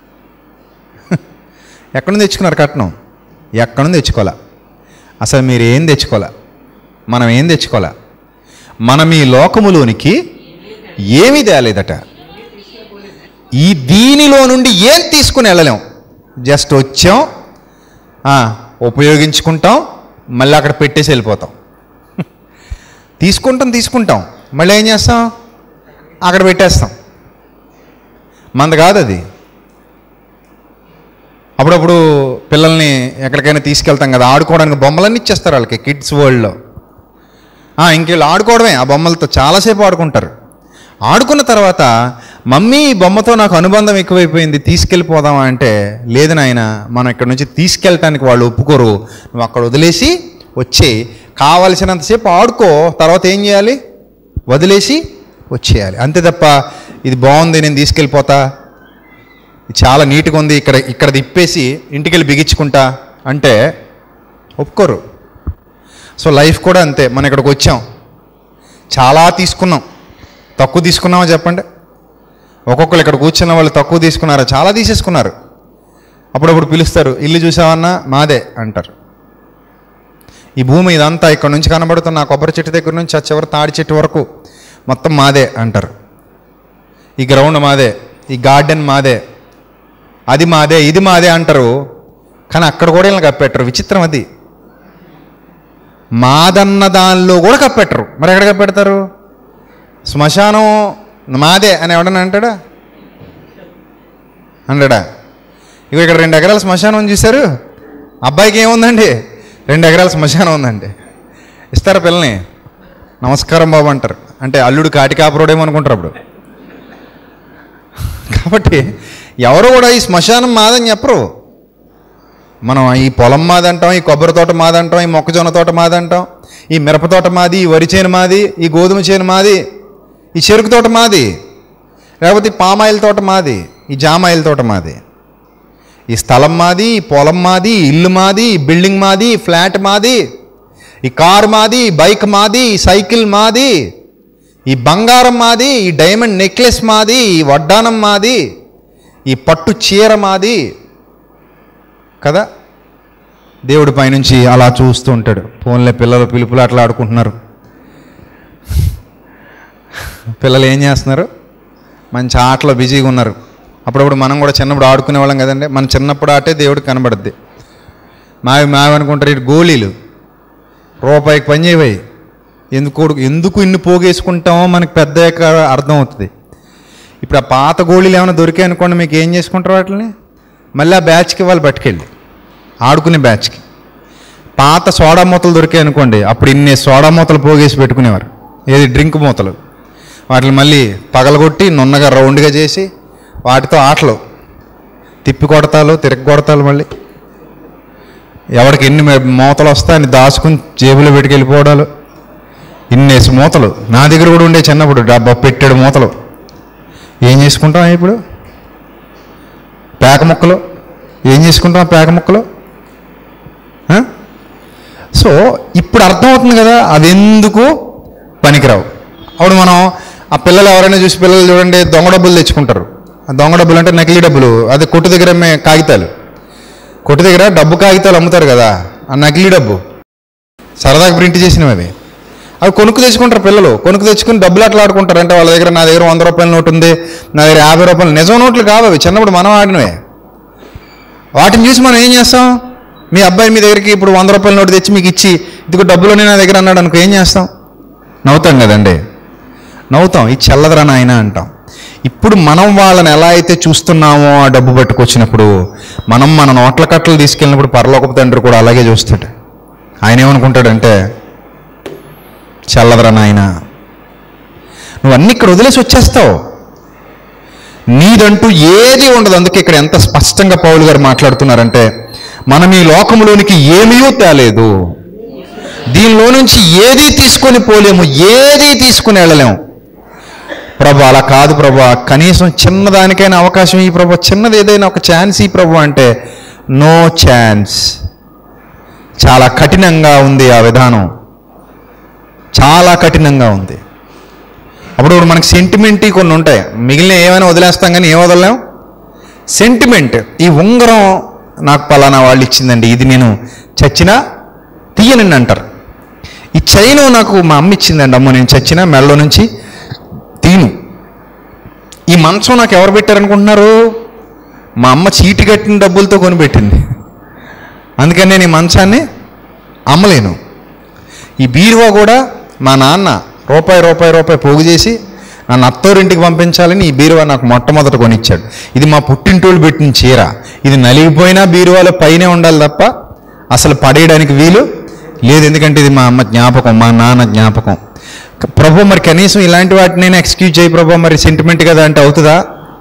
ఎక్కడి నుంచి తెచ్చుకున్నారు కట్నం ఎక్కడి నుంచి తెచ్చుకోవాలా అసలు మీరు ఏం తెచ్చుకోవాలా మనం ఏం తెచ్చుకోవాలా మనం ఈ లోకములోనికి ఏమీ తేలేదట ఈ దీనిలో నుండి ఏం తీసుకుని వెళ్ళలేం జస్ట్ వచ్చాం ఆ, ఉపయోగించుకుంటాం మళ్ళీ అక్కడ పెట్టేసి వెళ్ళిపోతాం తీసుకుంటాం తీసుకుంటాం మళ్ళీ ఏం చేస్తాం అక్కడ పెట్టేస్తాం మంది కాదు అది అప్పుడప్పుడు పిల్లల్ని ఎక్కడికైనా తీసుకెళ్తాం కదా ఆడుకోవడానికి బొమ్మలన్నీ ఇచ్చేస్తారు వాళ్ళకి కిడ్స్ వరల్డ్లో ఇంకేళ్ళు ఆడుకోవడమే ఆ బొమ్మలతో చాలాసేపు ఆడుకుంటారు ఆడుకున్న తర్వాత మమ్మీ ఈ బొమ్మతో నాకు అనుబంధం ఎక్కువైపోయింది తీసుకెళ్ళిపోదామా అంటే లేదు నాయన మనం ఇక్కడ నుంచి తీసుకెళ్ళటానికి వాళ్ళు ఒప్పుకోరు నువ్వు అక్కడ వదిలేసి వచ్చే కావలసినంతసేపు ఆడుకో తర్వాత ఏం చేయాలి వదిలేసి వచ్చేయాలి అంతే తప్ప ఇది బాగుంది నేను తీసుకెళ్ళిపోతా ఇది చాలా నీట్గా ఉంది ఇక్కడ ఇక్కడ తిప్పేసి ఇంటికి వెళ్ళి బిగించుకుంటా అంటే ఒప్పుకోరు సో లైఫ్ కూడా అంతే మనం ఇక్కడికి వచ్చాం చాలా తీసుకున్నాం తక్కువ తీసుకున్నామా చెప్పండి ఒక్కొక్కరు ఇక్కడ కూర్చున్న వాళ్ళు తక్కువ తీసుకున్నారు చాలా తీసేసుకున్నారు అప్పుడప్పుడు పిలుస్తారు ఇల్లు చూసావన్నా మాదే అంటారు ఈ భూమి ఇదంతా ఇక్కడ నుంచి కనబడుతున్న ఆ కొబ్బరి చెట్టు దగ్గర నుంచి ఆ చివరి తాడి చెట్టు వరకు మొత్తం మాదే అంటారు ఈ గ్రౌండ్ మాదే ఈ గార్డెన్ మాదే అది మాదే ఇది మాదే అంటారు కానీ అక్కడ కూడా ఇలా కప్పెట్టరు విచిత్రం అది మాదన్న దానిలో కూడా కప్పెట్టరు మరి ఎక్కడ కప్పెడతారు శ్మశానం మాదే అని ఎవడన్నా అంటాడా అంటాడా ఇక ఇక్కడ రెండు ఎకరాల శ్మశానం చూశారు అబ్బాయికి ఏముందండి రెండు ఎకరాల శ్మశానం ఉందండి ఇస్తారా పిల్లని నమస్కారం బాబు అంటారు అంటే అల్లుడు కాటికాపురోడేమో అనుకుంటారు అప్పుడు కాబట్టి ఎవరు కూడా ఈ శ్మశానం మాదని చెప్పరు మనం ఈ పొలం మాదంటాం ఈ కొబ్బరి తోట మాదంటాం ఈ మొక్కజొన్న తోట మాదంటాం ఈ మిరప తోట మాది ఈ వరి చేను మాది ఈ గోధుమ చేను మాది ఈ చెరుకు తోట మాది లేకపోతే ఈ పామాయిల్ తోట మాది ఈ జామాయిల్ తోట మాది ఈ స్థలం మాది ఈ పొలం మాది ఈ ఇల్లు మాది ఈ బిల్డింగ్ మాది ఈ ఫ్లాట్ మాది ఈ కారు మాది ఈ బైక్ మాది ఈ సైకిల్ మాది ఈ బంగారం మాది ఈ డైమండ్ నెక్లెస్ మాది ఈ వడ్డానం మాది ఈ పట్టు చీర మాది కదా దేవుడి పైనుంచి అలా చూస్తూ ఉంటాడు ఫోన్లే పిల్లలు పిలుపులు అట్లా ఆడుకుంటున్నారు పిల్లలు ఏం చేస్తున్నారు మంచి ఆటలో బిజీగా ఉన్నారు అప్పుడప్పుడు మనం కూడా చిన్నప్పుడు ఆడుకునే వాళ్ళం కదండి మన చిన్నప్పుడు ఆటే దేవుడికి కనబడుద్ది మావి మావి అనుకుంటారు ఇటు గోళీలు రూపాయికి పని చేయవయి ఎందుకు ఎందుకు ఇన్ని పోగేసుకుంటామో మనకి పెద్ద అర్థం అవుతుంది ఇప్పుడు ఆ పాత గోళీలు ఏమైనా దొరికాయి అనుకోండి మీకు ఏం చేసుకుంటారు వాటిని మళ్ళీ ఆ బ్యాచ్కి వాళ్ళు పట్టుకెళ్ళి ఆడుకునే బ్యాచ్కి పాత సోడా మూతలు దొరికాయి అనుకోండి అప్పుడు ఇన్ని సోడా మూతలు పోగేసి పెట్టుకునేవారు ఏది డ్రింక్ మూతలు వాటిని మళ్ళీ పగలగొట్టి నున్నగా రౌండ్గా చేసి వాటితో ఆటలు తిప్పి కొడతాలు తిరగ కొడతాలు మళ్ళీ ఎవరికి ఎన్ని మే- మూతలు వస్తాయని దాచుకుని జేబులో పెట్టుకెళ్ళిపోవడాలు ఇన్నేసి మూతలు నా దగ్గర కూడా ఉండే చిన్నప్పుడు డబ్బా పెట్టాడు మూతలు ఏం చేసుకుంటాం ఇప్పుడు పేక ముక్కలు ఏం చేసుకుంటాం ఆ పేక ముక్కలు ఆ? సో ఇప్పుడు అర్థమవుతుంది కదా అది ఎందుకు పనికిరావు అప్పుడు మనం ఆ పిల్లలు ఎవరైనా చూసి పిల్లలు చూడండి దొంగ డబ్బులు తెచ్చుకుంటారు ఆ దొంగ డబ్బులు అంటే నకిలీ డబ్బులు అది కొట్టు దగ్గర అమ్మే కాగితాలు కొట్టు దగ్గర డబ్బు కాగితాలు అమ్ముతారు కదా ఆ నకిలీ డబ్బు సరదాగా ప్రింట్ చేసినవి అవి అవి కొనుక్కు తెచ్చుకుంటారు పిల్లలు కొనుక్కు తెచ్చుకుని డబ్బులు అట్లా ఆడుకుంటారు అంటే వాళ్ళ దగ్గర నా దగ్గర వంద రూపాయల నోటు ఉంది నా దగ్గర యాభై రూపాయలు నిజం నోట్లు కావు అవి చిన్నప్పుడు మనం ఆడినవే వాటిని చూసి మనం ఏం చేస్తాం మీ అబ్బాయి మీ దగ్గరికి ఇప్పుడు వంద రూపాయల నోటు తెచ్చి మీకు ఇచ్చి ఇదిగో డబ్బులోనే నా దగ్గర అన్నాడు అనుకో ఏం చేస్తాం నవ్వుతాం కదండి నవ్వుతాం ఇది చల్లదరా నాయన అంటాం ఇప్పుడు మనం వాళ్ళని ఎలా అయితే చూస్తున్నామో ఆ డబ్బు పట్టుకొచ్చినప్పుడు మనం మన నోట్ల కట్టలు తీసుకెళ్ళినప్పుడు పరలోకపు తండ్రి కూడా అలాగే చూస్తాడు ఆయన ఏమనుకుంటాడంటే చల్లదరా నాయన నువ్వు అన్ని ఇక్కడ వదిలేసి వచ్చేస్తావు నీదంటూ ఏది ఉండదు అందుకే ఇక్కడ ఎంత స్పష్టంగా పౌలు గారు మాట్లాడుతున్నారంటే మనం ఈ లోకములోనికి ఏమీ తేలేదు దీనిలో నుంచి ఏది తీసుకొని పోలేము ఏది తీసుకుని వెళ్ళలేము ప్రభు అలా కాదు ప్రభు కనీసం చిన్నదానికైనా అవకాశం ఈ ప్రభు చిన్నది ఏదైనా ఒక ఛాన్స్ ఈ ప్రభు అంటే నో ఛాన్స్ చాలా కఠినంగా ఉంది ఆ విధానం చాలా కఠినంగా ఉంది అప్పుడు మనకి సెంటిమెంట్ కొన్ని ఉంటాయి మిగిలిన ఏమైనా వదిలేస్తాం కానీ ఏం వదలలేం సెంటిమెంట్ ఈ ఉంగరం నాకు పలానా వాళ్ళు ఇచ్చిందండి ఇది నేను చచ్చినా తీయనండి అంటారు ఈ చైన్ నాకు మా అమ్మ ఇచ్చిందండి అమ్మ నేను చచ్చినా మెళ్ళ నుంచి తీను ఈ మంచం నాకు ఎవరు పెట్టారనుకుంటున్నారు మా అమ్మ చీటి కట్టిన డబ్బులతో కొనిపెట్టింది అందుకని నేను ఈ మంచాన్ని అమ్మలేను ఈ బీరువా కూడా మా నాన్న రూపాయి రూపాయి రూపాయి పోగు చేసి నన్ను అత్తోరింటికి పంపించాలని ఈ బీరువా నాకు మొట్టమొదట కొనిచ్చాడు ఇది మా పుట్టింటోళ్ళు పెట్టిన చీర ఇది నలిగిపోయినా బీరువాలో పైనే ఉండాలి తప్ప అసలు పడేయడానికి వీలు లేదు ఎందుకంటే ఇది మా అమ్మ జ్ఞాపకం మా నాన్న జ్ఞాపకం ప్రభు మరి కనీసం ఇలాంటి వాటిని నేను ఎక్స్క్యూజ్ చేయి ప్రభు మరి సెంటిమెంట్ కదా అంటే అవుతుందా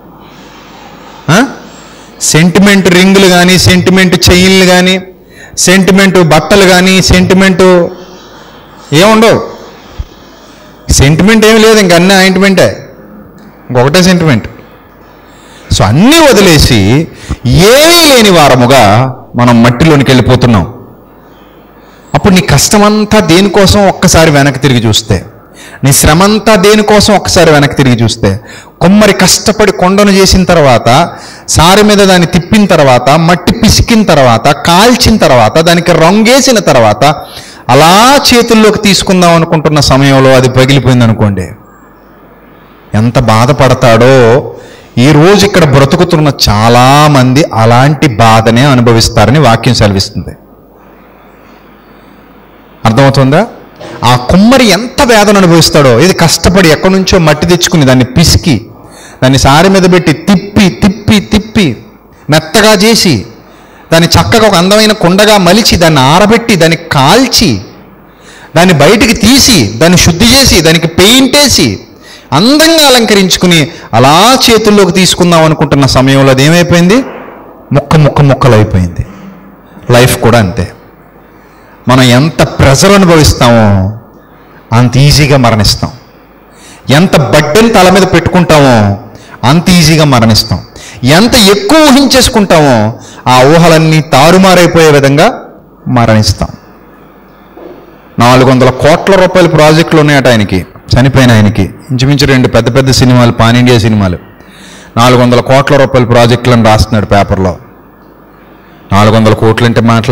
సెంటిమెంట్ రింగులు కానీ సెంటిమెంట్ చైన్లు కానీ సెంటిమెంట్ బట్టలు కానీ సెంటిమెంటు ఏముండవు సెంటిమెంట్ ఏమి లేదు ఇంక అన్నీ ఆయింట్మెంటే ఇంకొకటే సెంటిమెంట్ సో అన్నీ వదిలేసి ఏమీ లేని వారముగా మనం మట్టిలోనికి వెళ్ళిపోతున్నాం అప్పుడు నీ కష్టమంతా దేనికోసం ఒక్కసారి వెనక్కి తిరిగి చూస్తే నీ శ్రమంతా దేనికోసం ఒక్కసారి వెనక్కి తిరిగి చూస్తే కొమ్మరి కష్టపడి కొండను చేసిన తర్వాత సారి మీద దాన్ని తిప్పిన తర్వాత మట్టి పిసికిన తర్వాత కాల్చిన తర్వాత దానికి రంగేసిన తర్వాత అలా చేతుల్లోకి తీసుకుందాం అనుకుంటున్న సమయంలో అది పగిలిపోయింది అనుకోండి ఎంత బాధపడతాడో ఈ రోజు ఇక్కడ బ్రతుకుతున్న చాలా మంది అలాంటి బాధనే అనుభవిస్తారని వాక్యం సెలవిస్తుంది అర్థమవుతుందా ఆ కుమ్మరి ఎంత వేదన అనుభవిస్తాడో ఇది కష్టపడి ఎక్కడి నుంచో మట్టి తెచ్చుకుని దాన్ని పిసికి దాన్ని సారి మీద పెట్టి తిప్పి తిప్పి తిప్పి మెత్తగా చేసి దాన్ని చక్కగా ఒక అందమైన కుండగా మలిచి దాన్ని ఆరబెట్టి దాన్ని కాల్చి దాన్ని బయటికి తీసి దాన్ని శుద్ధి చేసి దానికి పెయింట్ వేసి అందంగా అలంకరించుకుని అలా చేతుల్లోకి తీసుకుందాం అనుకుంటున్న సమయంలో అది ఏమైపోయింది ముక్క ముక్క ముక్కలు అయిపోయింది లైఫ్ కూడా అంతే మనం ఎంత ప్రెజర్ అనుభవిస్తామో అంత ఈజీగా మరణిస్తాం ఎంత బడ్డెని తల మీద పెట్టుకుంటామో అంత ఈజీగా మరణిస్తాం ఎంత ఎక్కువ ఊహించేసుకుంటామో ఆ ఊహలన్నీ తారుమారైపోయే విధంగా మరణిస్తాం నాలుగు వందల కోట్ల రూపాయల ప్రాజెక్టులు ఉన్నాయట ఆయనకి చనిపోయిన ఆయనకి ఇంచుమించు రెండు పెద్ద పెద్ద సినిమాలు పాన్ ఇండియా సినిమాలు నాలుగు వందల కోట్ల రూపాయల ప్రాజెక్టులను రాస్తున్నాడు పేపర్లో నాలుగు వందల కోట్లు అంటే మాటల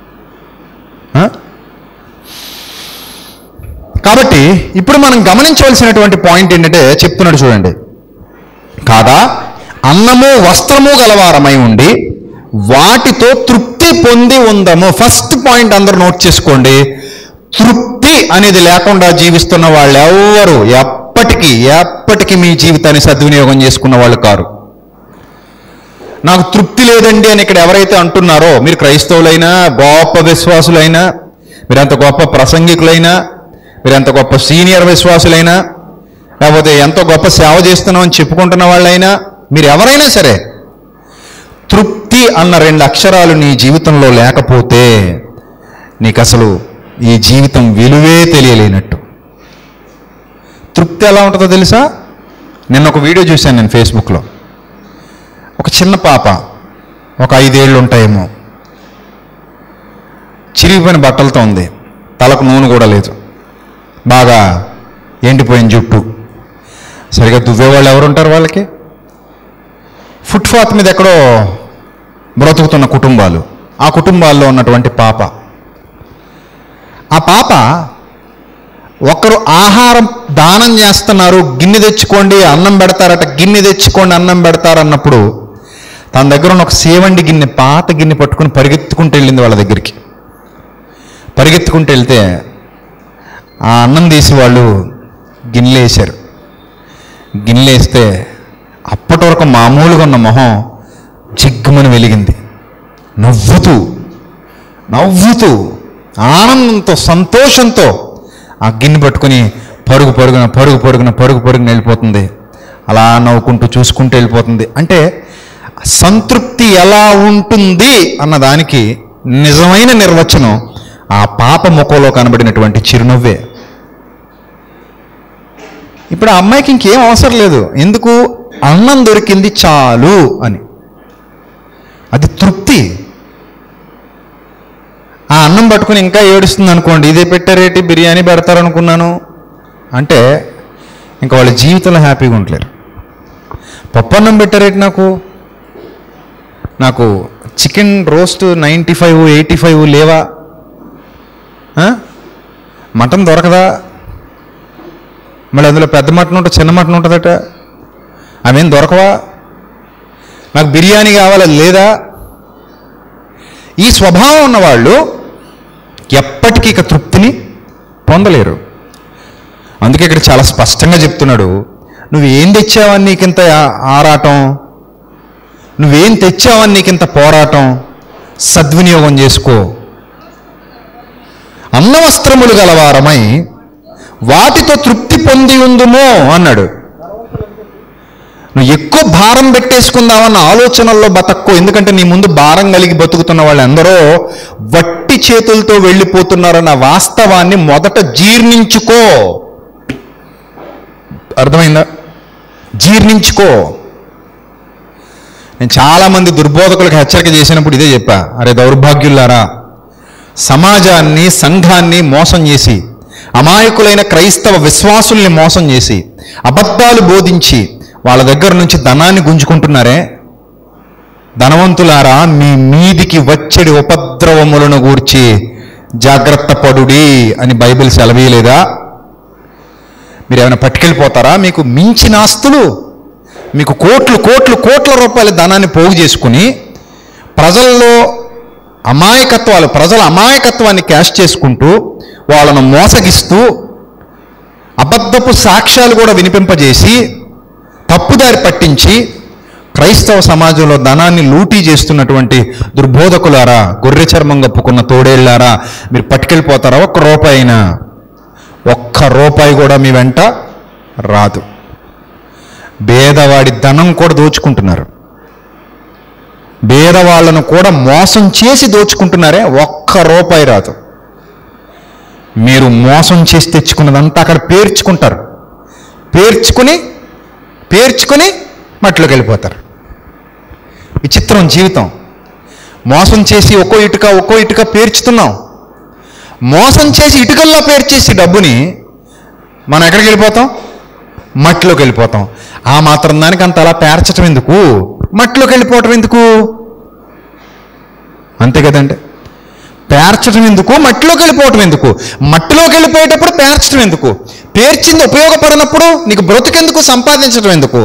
కాబట్టి ఇప్పుడు మనం గమనించవలసినటువంటి పాయింట్ ఏంటంటే చెప్తున్నాడు చూడండి కాదా అన్నము వస్త్రము గలవారమై ఉండి వాటితో తృప్తి పొంది ఉందము ఫస్ట్ పాయింట్ అందరూ నోట్ చేసుకోండి తృప్తి అనేది లేకుండా జీవిస్తున్న వాళ్ళు ఎవ్వరు ఎప్పటికీ ఎప్పటికీ మీ జీవితాన్ని సద్వినియోగం చేసుకున్న వాళ్ళు కారు నాకు తృప్తి లేదండి అని ఇక్కడ ఎవరైతే అంటున్నారో మీరు క్రైస్తవులైనా గొప్ప విశ్వాసులైనా మీరంత గొప్ప ప్రసంగికులైనా మీరెంత గొప్ప సీనియర్ విశ్వాసులైనా లేకపోతే ఎంతో గొప్ప సేవ చేస్తున్నామని చెప్పుకుంటున్న వాళ్ళైనా మీరు ఎవరైనా సరే తృప్తి అన్న రెండు అక్షరాలు నీ జీవితంలో లేకపోతే నీకు అసలు ఈ జీవితం విలువే తెలియలేనట్టు తృప్తి ఎలా ఉంటుందో తెలుసా నిన్న ఒక వీడియో చూశాను నేను ఫేస్బుక్లో ఒక చిన్న పాప ఒక ఐదేళ్ళు ఉంటాయేమో చిరిగిపోయిన బట్టలతో ఉంది తలకు నూనె కూడా లేదు బాగా ఎండిపోయిన జుట్టు సరిగా దువ్వేవాళ్ళు ఎవరు ఉంటారు వాళ్ళకి ఫుట్పాత్ మీద ఎక్కడో బ్రతుకుతున్న కుటుంబాలు ఆ కుటుంబాల్లో ఉన్నటువంటి పాప ఆ పాప ఒకరు ఆహారం దానం చేస్తున్నారు గిన్నె తెచ్చుకోండి అన్నం పెడతారట గిన్నె తెచ్చుకోండి అన్నం పెడతారు అన్నప్పుడు తన దగ్గర ఉన్న ఒక సేవండి గిన్నె పాత గిన్నె పట్టుకుని పరిగెత్తుకుంటూ వెళ్ళింది వాళ్ళ దగ్గరికి పరిగెత్తుకుంటూ వెళ్తే ఆ అన్నం తీసి వాళ్ళు గిన్నెలు వేశారు గిన్నెలు వేస్తే అప్పటి వరకు మామూలుగా ఉన్న మొహం జిగ్గుమని వెలిగింది నవ్వుతూ నవ్వుతూ ఆనందంతో సంతోషంతో ఆ గిన్నె పట్టుకుని పరుగు పరుగున పరుగు పరుగున పరుగు పరుగున వెళ్ళిపోతుంది అలా నవ్వుకుంటూ చూసుకుంటూ వెళ్ళిపోతుంది అంటే సంతృప్తి ఎలా ఉంటుంది అన్న దానికి నిజమైన నిర్వచనం ఆ పాప ముఖంలో కనబడినటువంటి చిరునవ్వే ఇప్పుడు ఆ అమ్మాయికి ఇంకేం అవసరం లేదు ఎందుకు అన్నం దొరికింది చాలు అని అది తృప్తి ఆ అన్నం పట్టుకుని ఇంకా ఏడుస్తుంది అనుకోండి ఇదే పెట్టారేటి బిర్యానీ పెడతారు అనుకున్నాను అంటే ఇంకా వాళ్ళ జీవితంలో హ్యాపీగా ఉండలేరు పప్పు అన్నం పెట్టారేటి నాకు నాకు chicken roast ninety five eighty five లేవా ఆ? మటన్ దొరకదా మళ్ళీ అందులో పెద్ద మటన్ ఉంటుంది చిన్న మటన్ ఉంటుందట అవేం దొరకవా నాకు బిర్యానీ కావాలి అది లేదా ఈ స్వభావం ఉన్నవాళ్ళు ఎప్పటికీ ఇక తృప్తిని పొందలేరు అందుకే ఇక్కడ చాలా స్పష్టంగా చెప్తున్నాడు నువ్వేం తెచ్చావని నీకింత ఆ- ఆరాటం నువ్వేం తెచ్చావని నీకింత పోరాటం సద్వినియోగం చేసుకో అన్నవస్త్రములు గలవారమై వాటితో తృప్తి పొంది ఉందుమో అన్నాడు నువ్వు ఎక్కువ భారం పెట్టేసుకుందామన్న ఆలోచనల్లో బతక్కో ఎందుకంటే నీ ముందు భారం కలిగి బతుకుతున్న వాళ్ళందరూ వట్టి చేతులతో వెళ్ళిపోతున్నారన్న వాస్తవాన్ని మొదట జీర్ణించుకో అర్థమైందా జీర్ణించుకో నేను చాలామంది దుర్బోధకులకు హెచ్చరిక చేసినప్పుడు ఇదే చెప్పా అరే దౌర్భాగ్యులారా సమాజాన్ని సంఘాన్ని మోసం చేసి అమాయకులైన క్రైస్తవ విశ్వాసుల్ని మోసం చేసి అబద్ధాలు బోధించి వాళ్ళ దగ్గర నుంచి ధనాన్ని గుంజుకుంటున్నారే ధనవంతులారా మీ మీదికి వచ్చేడి ఉపద్రవములను గూర్చి జాగ్రత్త పడుడి అని బైబిల్ సెలవీయలేదా మీరు ఏమైనా పట్టుకెళ్ళిపోతారా మీకు మించిన ఆస్తులు మీకు కోట్లు కోట్లు కోట్ల రూపాయల ధనాన్ని పోగు చేసుకుని ప్రజల్లో అమాయకత్వాలు ప్రజల అమాయకత్వాన్ని క్యాష్ చేసుకుంటూ వాళ్ళను మోసగిస్తూ అబద్ధపు సాక్ష్యాలు కూడా వినిపింపజేసి తప్పుదారి పట్టించి క్రైస్తవ సమాజంలో ధనాన్ని లూటీ చేస్తున్నటువంటి దుర్బోధకులారా గొర్రె చర్మం కప్పుకున్న తోడేళ్లారా మీరు పట్టుకెళ్ళిపోతారా ఒక్క రూపాయి అయినా ఒక్క రూపాయి కూడా మీ వెంట రాదు పేదవాడి ధనం కూడా దోచుకుంటున్నారు పేదవాళ్ళను కూడా మోసం చేసి దోచుకుంటున్నారే ఒక్క రూపాయి రాదు మీరు మోసం చేసి తెచ్చుకున్నదంతా అక్కడ పేర్చుకుంటారు పేర్చుకుని పేర్చుకుని మట్టిలోకి వెళ్ళిపోతారు విచిత్రం జీవితం మోసం చేసి ఒక్కో ఇటుక ఒక్కో ఇటుక పేర్చుతున్నాం మోసం చేసి ఇటుకల్లో పేర్చేసి డబ్బుని మనం ఎక్కడికి వెళ్ళిపోతాం మట్టిలోకి వెళ్ళిపోతాం ఆ మాత్రం దానికి అంత అలా పేర్చటం ఎందుకు మట్టిలోకి వెళ్ళిపోవటం ఎందుకు అంతే కదండి పేర్చడం ఎందుకు మట్టిలోకి వెళ్ళిపోవటం ఎందుకు మట్టిలోకి వెళ్ళిపోయేటప్పుడు పేర్చడం ఎందుకు పేర్చింది ఉపయోగపడినప్పుడు నీకు బ్రతుకెందుకు సంపాదించడం ఎందుకు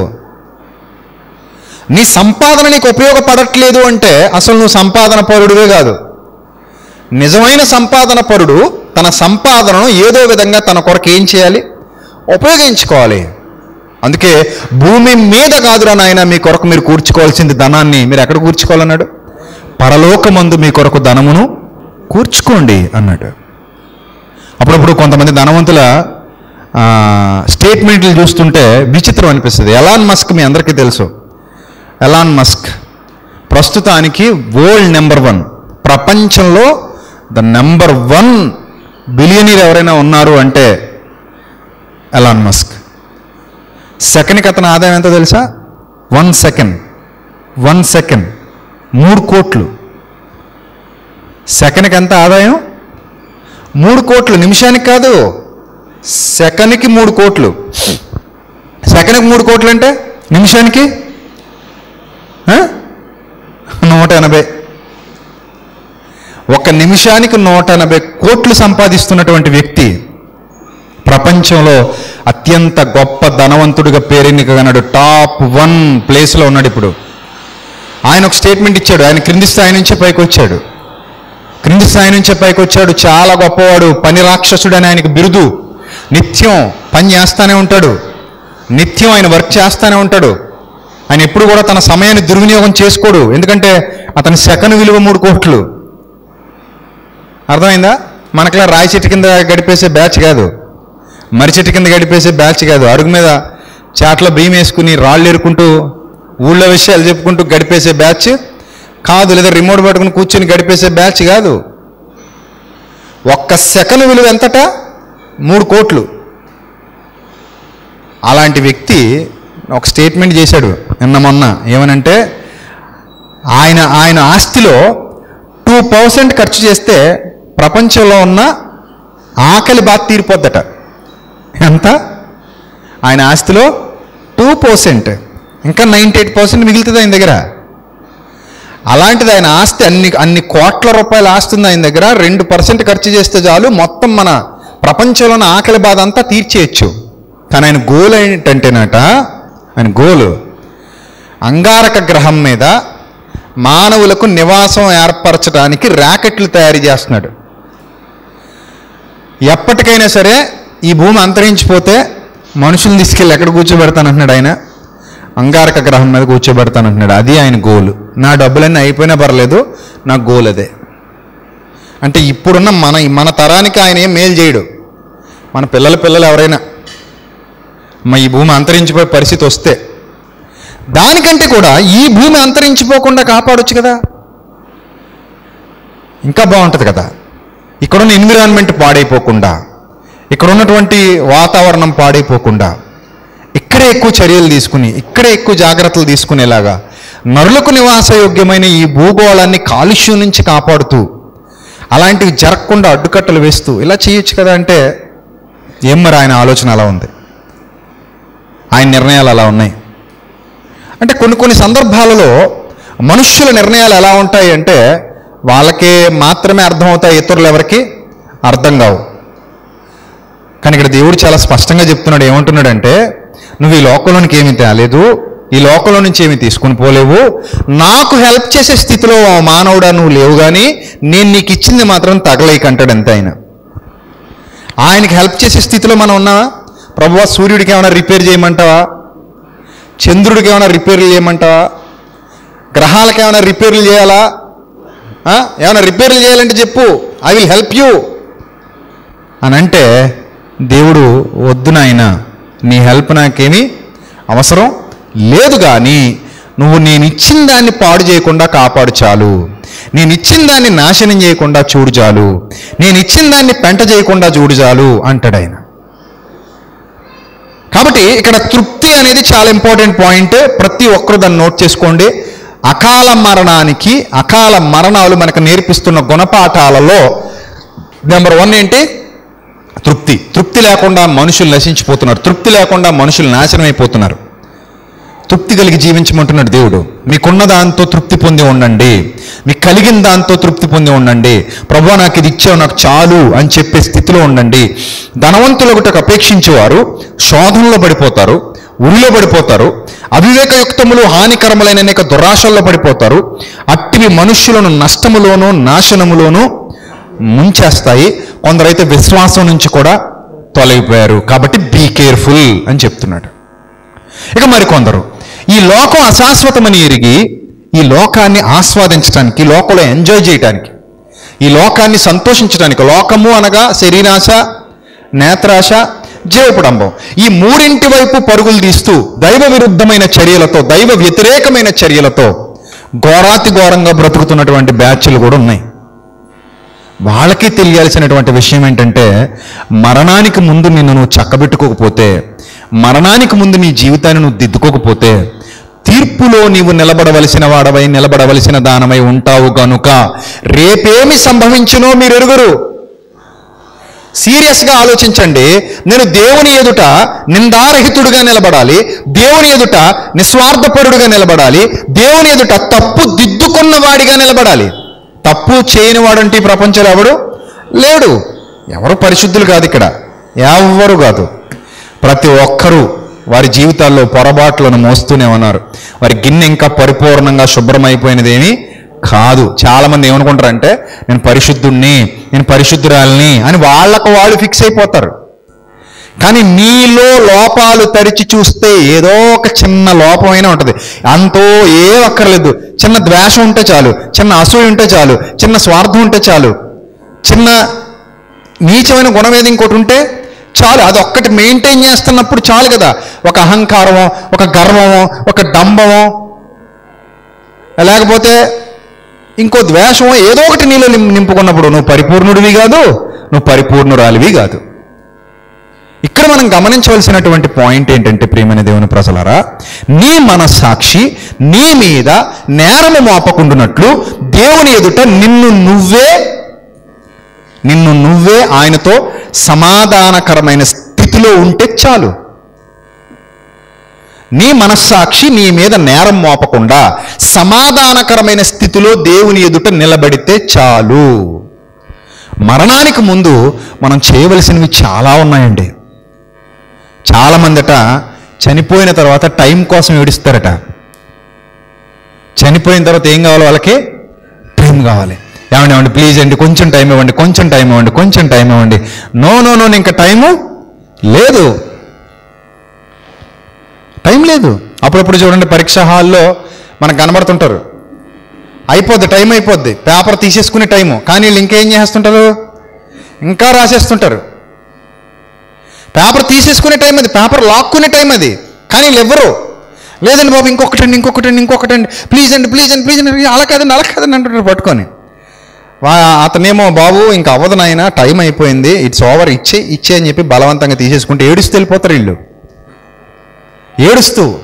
నీ సంపాదన నీకు ఉపయోగపడట్లేదు అంటే అసలు నువ్వు సంపాదన పరుడువే కాదు నిజమైన సంపాదన పరుడు తన సంపాదనను ఏదో విధంగా తన కొరకు ఏం చేయాలి ఉపయోగించుకోవాలి అందుకే భూమి మీద కాదురా నాయన మీ కొరకు మీరు కూర్చుకోవాల్సింది ధనాన్ని మీరు ఎక్కడ కూర్చుకోవాలన్నాడు పరలోకమందు మీ కొరకు ధనమును కూర్చుకోండి అన్నాడు అప్పుడప్పుడు కొంతమంది ధనవంతుల ఆ, స్టేట్మెంట్లు చూస్తుంటే విచిత్రం అనిపిస్తుంది ఎలాన్ మస్క్ మీ అందరికీ తెలుసు ఎలాన్ మస్క్ ప్రస్తుతానికి వరల్డ్ నెంబర్ వన్ ప్రపంచంలో ద నెంబర్ వన్ బిలియనీర్ ఎవరైనా ఉన్నారు అంటే ఎలాన్ మస్క్ సెకండ్కి అతని ఆదాయం ఎంతో తెలుసా వన్ సెకండ్ వన్ సెకండ్ మూడు కోట్లు సెకండ్కి ఎంత ఆదాయం మూడు కోట్లు నిమిషానికి కాదు సెకండ్కి మూడు కోట్లు సెకండ్కి మూడు కోట్లు అంటే నిమిషానికి ఆ? నూట ఎనభై ఒక నిమిషానికి నూట ఎనభై కోట్లు సంపాదిస్తున్నటువంటి వ్యక్తి ప్రపంచంలో అత్యంత గొప్ప ధనవంతుడిగా పేరెన్నికగన్నాడు టాప్ వన్ ప్లేస్లో ఉన్నాడు ఇప్పుడు ఆయన ఒక స్టేట్మెంట్ ఇచ్చాడు ఆయన క్రింది స్థాయి నుంచే పైకి వచ్చాడు క్రింది స్థాయి నుంచే పైకి వచ్చాడు చాలా గొప్పవాడు పని రాక్షసుడు అని ఆయనకు బిరుదు నిత్యం పని చేస్తానే ఉంటాడు నిత్యం ఆయన వర్క్ చేస్తానే ఉంటాడు ఆయన ఎప్పుడు కూడా తన సమయాన్ని దుర్వినియోగం చేసుకోడు ఎందుకంటే అతని సెకను విలువ మూడు కోట్లు అర్థమైందా మనకలా రాయి చెట్టు కింద గడిపేసే బ్యాచ్ కాదు మర్రి చెట్టు కింద గడిపేసే బ్యాచ్ కాదు అడుగు మీద చాట్లో బియ్యం వేసుకుని రాళ్ళు ఎరుకుంటూ ఊళ్ళో విషయాలు చెప్పుకుంటూ గడిపేసే బ్యాచ్ కాదు లేదా రిమోట్ పట్టుకుని కూర్చొని గడిపేసే బ్యాచ్ కాదు ఒక్క సెకను విలువ ఎంతట మూడు కోట్లు అలాంటి వ్యక్తి ఒక స్టేట్మెంట్ చేశాడు నిన్న మొన్న ఏమనంటే ఆయన ఆయన ఆస్తిలో టూ పర్సెంట్ ఖర్చు చేస్తే ప్రపంచంలో ఉన్న ఆకలి బాధ తీరిపోద్దట ఎంత ఆయన ఆస్తిలో టూ పర్సెంట్ ఇంకా నైంటీ ఎయిట్ పర్సెంట్ మిగులుతుంది ఆయన దగ్గర అలాంటిది ఆయన ఆస్తి అన్ని అన్ని కోట్ల రూపాయల ఆస్తి ఉంది ఆయన దగ్గర రెండు పర్సెంట్ ఖర్చు చేస్తే చాలు మొత్తం మన ప్రపంచంలో ఉన్న ఆకలి బాధ అంతా తీర్చేయచ్చు కానీ ఆయన గోల్ ఏంటంటేనట ఆయన గోలు అంగారక గ్రహం మీద మానవులకు నివాసం ఏర్పరచడానికి ర్యాకెట్లు తయారు చేస్తున్నాడు ఎప్పటికైనా సరే ఈ భూమి అంతరించిపోతే మనుషుల్ని తీసుకెళ్ళి ఎక్కడ కూర్చోబెడతానంటున్నాడు ఆయన అంగారక గ్రహం మీద కూర్చోబెడతానంటున్నాడు అది ఆయన గోలు నా డబ్బులన్నీ అయిపోయినా పర్లేదు నా గోల్ అదే అంటే ఇప్పుడున్న మన మన తరానికి ఆయన ఏం మేలు చేయడు మన పిల్లల పిల్లలు ఎవరైనా మా ఈ భూమి అంతరించిపోయే పరిస్థితి వస్తే దానికంటే కూడా ఈ భూమి అంతరించిపోకుండా కాపాడొచ్చు కదా ఇంకా బాగుంటుంది కదా ఇక్కడున్న ఎన్విరాన్మెంట్ పాడైపోకుండా ఇక్కడ ఉన్నటువంటి వాతావరణం పాడైపోకుండా ఇక్కడే ఎక్కువ చర్యలు తీసుకుని ఇక్కడే ఎక్కువ జాగ్రత్తలు తీసుకునేలాగా నరులకు నివాసయోగ్యమైన ఈ భూగోళాన్ని కాలుష్యం నుంచి కాపాడుతూ అలాంటివి జరగకుండా అడ్డుకట్టలు వేస్తూ ఇలా చేయొచ్చు కదా అంటే ఏం మరి ఆయన ఆలోచన అలా ఉంది ఆయన నిర్ణయాలు అలా ఉన్నాయి అంటే కొన్ని కొన్ని సందర్భాలలో మనుష్యుల నిర్ణయాలు ఎలా ఉంటాయి అంటే వాళ్ళకే మాత్రమే అర్థమవుతాయి ఇతరులు ఎవరికి అర్థం కావు కానీ ఇక్కడ దేవుడు చాలా స్పష్టంగా చెప్తున్నాడు ఏమంటున్నాడంటే నువ్వు ఈ లోకంలోనికి ఏమీ తేలేదు ఈ లోకంలో నుంచి ఏమీ తీసుకుని పోలేవు నాకు హెల్ప్ చేసే స్థితిలో ఓ మానవుడా నువ్వు లేవు కానీ నేను నీకు ఇచ్చింది మాత్రం తగలేక అంటాడు అంతే ఆయన ఆయనకి హెల్ప్ చేసే స్థితిలో మనం ఉన్నావా ప్రభువా సూర్యుడికి ఏమైనా రిపేర్ చేయమంటావా చంద్రుడికి ఏమైనా రిపేర్లు చేయమంటావా గ్రహాలకు ఏమైనా రిపేర్లు చేయాలా ఆ? ఏమైనా రిపేర్లు చేయాలంటే చెప్పు ఐ విల్ హెల్ప్ యూ అని అంటే దేవుడు వద్దు నాయన నీ హెల్ప్ నాకేమీ అవసరం లేదు కానీ నువ్వు నేను ఇచ్చిన దాన్ని పాడు చేయకుండా కాపాడు చాలు నేను ఇచ్చిన దాన్ని నాశనం చేయకుండా చూడు చాలు నేను ఇచ్చిన దాన్ని పెంట చేయకుండా చూడు చాలు అంటాడు ఆయన కాబట్టి ఇక్కడ తృప్తి అనేది చాలా ఇంపార్టెంట్ పాయింట్ ప్రతి ఒక్కరు దాన్ని నోట్ చేసుకోండి అకాల మరణానికి అకాల మరణాలు మనకు నేర్పిస్తున్న గుణపాఠాలలో నెంబర్ వన్ ఏంటి తృప్తి తృప్తి లేకుండా మనుషులు నశించిపోతున్నారు తృప్తి లేకుండా మనుషులు నాశనం అయిపోతున్నారు తృప్తి కలిగి జీవించమంటున్నాడు దేవుడు మీకున్న దాంతో తృప్తి పొంది ఉండండి మీకు కలిగిన దాంతో తృప్తి పొంది ఉండండి ప్రభు నాకు ఇది ఇచ్చావు నాకు చాలు అని చెప్పే స్థితిలో ఉండండి ధనవంతులు ఒకటి అపేక్షించేవారు శోధనలో పడిపోతారు ఉరిలో పడిపోతారు అవివేకయుక్తములు హానికరములైన అనేక దురాశల్లో పడిపోతారు అట్టివి మనుష్యులను నష్టములోనూ నాశనములోనూ ముంచేస్తాయి కొందరైతే విశ్వాసం నుంచి కూడా తొలగిపోయారు కాబట్టి బీ కేర్ఫుల్ అని చెప్తున్నాడు ఇక మరికొందరు ఈ లోకం అశాశ్వతమని ఎరిగి ఈ లోకాన్ని ఆస్వాదించడానికి ఈ లోకంలో ఎంజాయ్ చేయడానికి ఈ లోకాన్ని సంతోషించడానికి లోకము అనగా శరీరాశ నేత్రాశ జీవపుడంబం ఈ మూడింటి వైపు పరుగులు తీస్తూ దైవ విరుద్ధమైన చర్యలతో దైవ వ్యతిరేకమైన చర్యలతో ఘోరాతి ఘోరంగా బ్రతుకుతున్నటువంటి బ్యాచ్లు కూడా ఉన్నాయి వాళ్ళకి తెలియాల్సినటువంటి విషయం ఏంటంటే మరణానికి ముందు నిన్ను నువ్వు చక్కబెట్టుకోకపోతే మరణానికి ముందు నీ జీవితాన్ని నువ్వు దిద్దుకోకపోతే తీర్పులో నీవు నిలబడవలసిన వాడవై నిలబడవలసిన దానమై ఉంటావు గనుక రేపేమి సంభవించునో మీరు ఎరుగురు సీరియస్గా ఆలోచించండి నేను దేవుని ఎదుట నిందారహితుడుగా నిలబడాలి దేవుని ఎదుట నిస్వార్థపరుడుగా నిలబడాలి దేవుని ఎదుట తప్పు దిద్దుకున్న వాడిగా నిలబడాలి తప్పు చేయని వాడంటే ఈ ప్రపంచంలో ఎవడు లేడు ఎవరు పరిశుద్ధులు కాదు ఇక్కడ ఎవ్వరు కాదు ప్రతి ఒక్కరూ వారి జీవితాల్లో పొరపాట్లను మోస్తూనే ఉన్నారు వారి గిన్నె ఇంకా పరిపూర్ణంగా శుభ్రమైపోయినదేమీ కాదు చాలా మంది ఏమనుకుంటారంటే నేను పరిశుద్ధుణ్ణి నేను పరిశుద్ధురాలిని అని వాళ్ళకు వాళ్ళు ఫిక్స్ అయిపోతారు కానీ నీలో లోపాలు తరిచి చూస్తే ఏదో ఒక చిన్న లోపమైనా ఉంటుంది అంతో ఏ అక్కర్లేదు చిన్న ద్వేషం ఉంటే చాలు చిన్న అసూయ ఉంటే చాలు చిన్న స్వార్థం ఉంటే చాలు చిన్న నీచమైన గుణం ఏది ఇంకోటి ఉంటే చాలు అది ఒక్కటి మెయింటైన్ చేస్తున్నప్పుడు చాలు కదా ఒక అహంకారమో ఒక గర్వమో ఒక డంబమో లేకపోతే ఇంకో ద్వేషమో ఏదో ఒకటి నీలో నిం- నింపుకున్నప్పుడు నువ్వు పరిపూర్ణుడివి కాదు నువ్వు పరిపూర్ణురాలివి కాదు ఇక్కడ మనం గమనించవలసినటువంటి పాయింట్ ఏంటంటే ప్రియమైన దేవుని ప్రజలారా నీ మనస్సాక్షి నీ మీద నేరము మోపకుండునట్లు దేవుని ఎదుట నిన్ను నువ్వే నిన్ను నువ్వే ఆయనతో సమాధానకరమైన స్థితిలో ఉంటే చాలు నీ మనస్సాక్షి నీ మీద నేరం మోపకుండా సమాధానకరమైన స్థితిలో దేవుని ఎదుట నిలబడితే చాలు మరణానికి ముందు మనం చేయవలసినవి చాలా ఉన్నాయండి చాలామందట చనిపోయిన తర్వాత టైం కోసం ఏడుస్తారట చనిపోయిన తర్వాత ఏం కావాలి వాళ్ళకి టైం కావాలి ఏమండి ఏమండి ప్లీజ్ అండి కొంచెం టైం ఇవ్వండి కొంచెం టైం ఇవ్వండి కొంచెం టైం ఇవ్వండి నో నో నో ఇంకా టైము లేదు టైం లేదు అప్పుడప్పుడు చూడండి పరీక్ష హాల్లో మనకు కనబడుతుంటారు అయిపోద్ది టైం అయిపోద్ది పేపర్ తీసేసుకునే టైము కానీ వీళ్ళు ఇంకేం చేస్తుంటారు ఇంకా రాసేస్తుంటారు పేపర్ తీసేసుకునే టైం అది పేపర్ లాక్కునే టైం అది కానీ వీళ్ళు ఎవ్వరు లేదండి బాబు ఇంకొకటండి ఇంకొకటండి ఇంకొకటండి ప్లీజ్ అండి ప్లీజ్ అండి ప్లీజ్ అండి అలా కాదండి అలా కాదండి అంటుంటారు పట్టుకొని వా అతనేమో బాబు ఇంకా అవ్వదు నాయన టైం అయిపోయింది ఇట్స్ ఓవర్ ఇచ్చే ఇచ్చే అని చెప్పి బలవంతంగా తీసేసుకుంటే ఏడుస్తూ వెళ్ళిపోతారు వీళ్ళు ఏడుస్తూ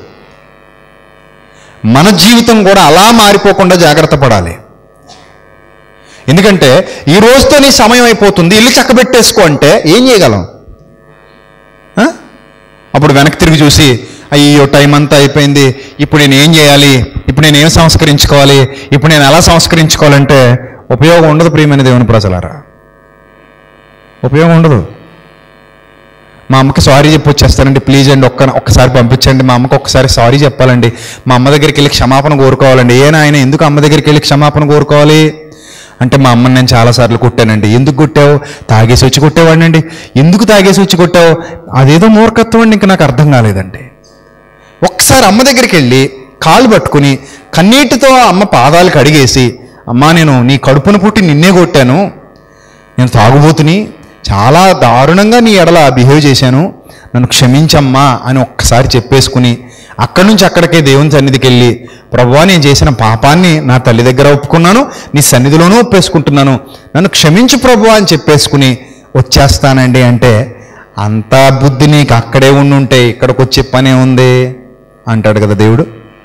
మన జీవితం కూడా అలా మారిపోకుండా జాగ్రత్త పడాలి ఎందుకంటే ఈ రోజుతో నీ సమయం అయిపోతుంది ఇల్లు చక్కబెట్టేసుకో అంటే ఏం చేయగలం ఆ? అప్పుడు వెనక్కి తిరిగి చూసి అయ్యో టైం అంతా అయిపోయింది ఇప్పుడు నేను ఏం చేయాలి ఇప్పుడు నేను ఏం సంస్కరించుకోవాలి ఇప్పుడు నేను ఎలా సంస్కరించుకోవాలంటే ఉపయోగం ఉండదు ప్రియమైన దేవుని ప్రజలారా ఉపయోగం ఉండదు మా అమ్మకి సారీ చెప్పి వచ్చేస్తానండి ప్లీజ్ అండి ఒక్క ఒక్కసారి పంపించండి మా అమ్మకి ఒక్కసారి సారీ చెప్పాలండి మా అమ్మ దగ్గరికి వెళ్ళి క్షమాపణ కోరుకోవాలండి ఏ నాయన ఎందుకు అమ్మ దగ్గరికి వెళ్ళి క్షమాపణ కోరుకోవాలి అంటే మా అమ్మని నేను చాలాసార్లు కొట్టానండి ఎందుకు కొట్టావు తాగేసి వచ్చి కొట్టేవాడినండి ఎందుకు తాగేసి వచ్చి కొట్టావు అదేదో మూర్ఖత్వం అండి ఇంకా నాకు అర్థం కాలేదండి ఒక్కసారి అమ్మ దగ్గరికి వెళ్ళి కాళ్ళు పట్టుకుని కన్నీటితో అమ్మ పాదాలు కడిగేసి అమ్మా నేను నీ కడుపున పుట్టి నిన్నే కొట్టాను నేను తాగుబోతుని చాలా దారుణంగా నీ ఎడల బిహేవ్ చేశాను నన్ను క్షమించమ్మా అని ఒక్కసారి చెప్పేసుకుని అక్కడి నుంచి అక్కడికే దేవుని సన్నిధికి వెళ్ళి ప్రభువా నేను చేసిన పాపాన్ని నా తల్లి దగ్గర ఒప్పుకున్నాను నీ సన్నిధిలోనూ ఒప్పేసుకుంటున్నాను నన్ను క్షమించు ప్రభువా అని చెప్పేసుకుని వచ్చేస్తానండి అంటే అంత బుద్ధి నీకు అక్కడే ఉండుంటే ఇక్కడికి వచ్చే పనే ఉంది అంటాడు కదా దేవుడు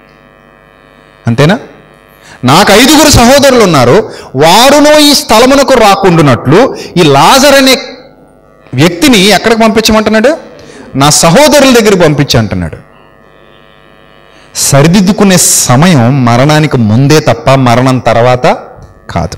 అంతేనా నాకు ఐదుగురు సహోదరులు ఉన్నారు వారును ఈ స్థలమునకు రాకుండానట్లు ఈ లాజర్ అనే వ్యక్తిని ఎక్కడికి పంపించమంటున్నాడు నా సహోదరుల దగ్గరికి పంపించి అంటున్నాడు సరిదిద్దుకునే సమయం మరణానికి ముందే తప్ప మరణం తర్వాత కాదు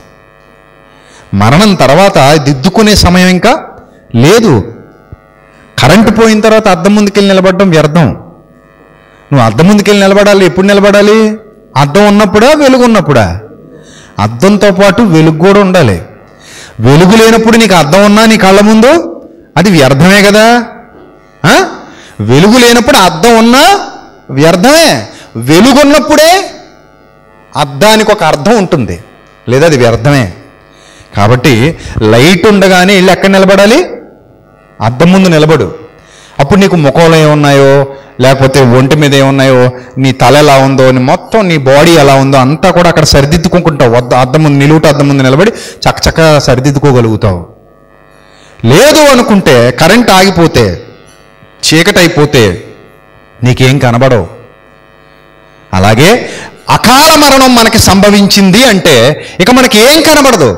మరణం తర్వాత దిద్దుకునే సమయం ఇంకా లేదు కరెంటు పోయిన తర్వాత అద్దం ముందుకెళ్ళి నిలబడడం వ్యర్థం నువ్వు అద్దం ముందుకెళ్ళి నిలబడాలి ఎప్పుడు నిలబడాలి అద్దం ఉన్నప్పుడా వెలుగు ఉన్నప్పుడా అద్దంతో పాటు వెలుగు కూడా ఉండాలి వెలుగు లేనప్పుడు నీకు అద్దం ఉన్నా నీ కళ్ళ ముందు అది వ్యర్థమే కదా ఆ? వెలుగు లేనప్పుడు అద్దం ఉన్నా వ్యర్థమే వెలుగున్నప్పుడే అద్దానికి ఒక అర్థం ఉంటుంది లేదా అది వ్యర్థమే కాబట్టి లైట్ ఉండగానే వెళ్ళి ఎక్కడ నిలబడాలి అద్దం ముందు నిలబడు అప్పుడు నీకు ముఖంలో ఏమున్నాయో లేకపోతే ఒంటి మీద ఏమున్నాయో నీ తల ఎలా ఉందో నీ మొత్తం నీ బాడీ ఎలా ఉందో అంతా కూడా అక్కడ సరిదిద్దుకుంటావు వద్ద అద్దం ముందు నిలువుట అద్దం ముందు నిలబడి చక్కచక్క సరిదిద్దుకోగలుగుతావు లేదు అనుకుంటే కరెంట్ ఆగిపోతే చీకటి అయిపోతే నీకేం కనబడవు అలాగే అకాల మరణం మనకి సంభవించింది అంటే ఇక మనకి ఏం కనబడదు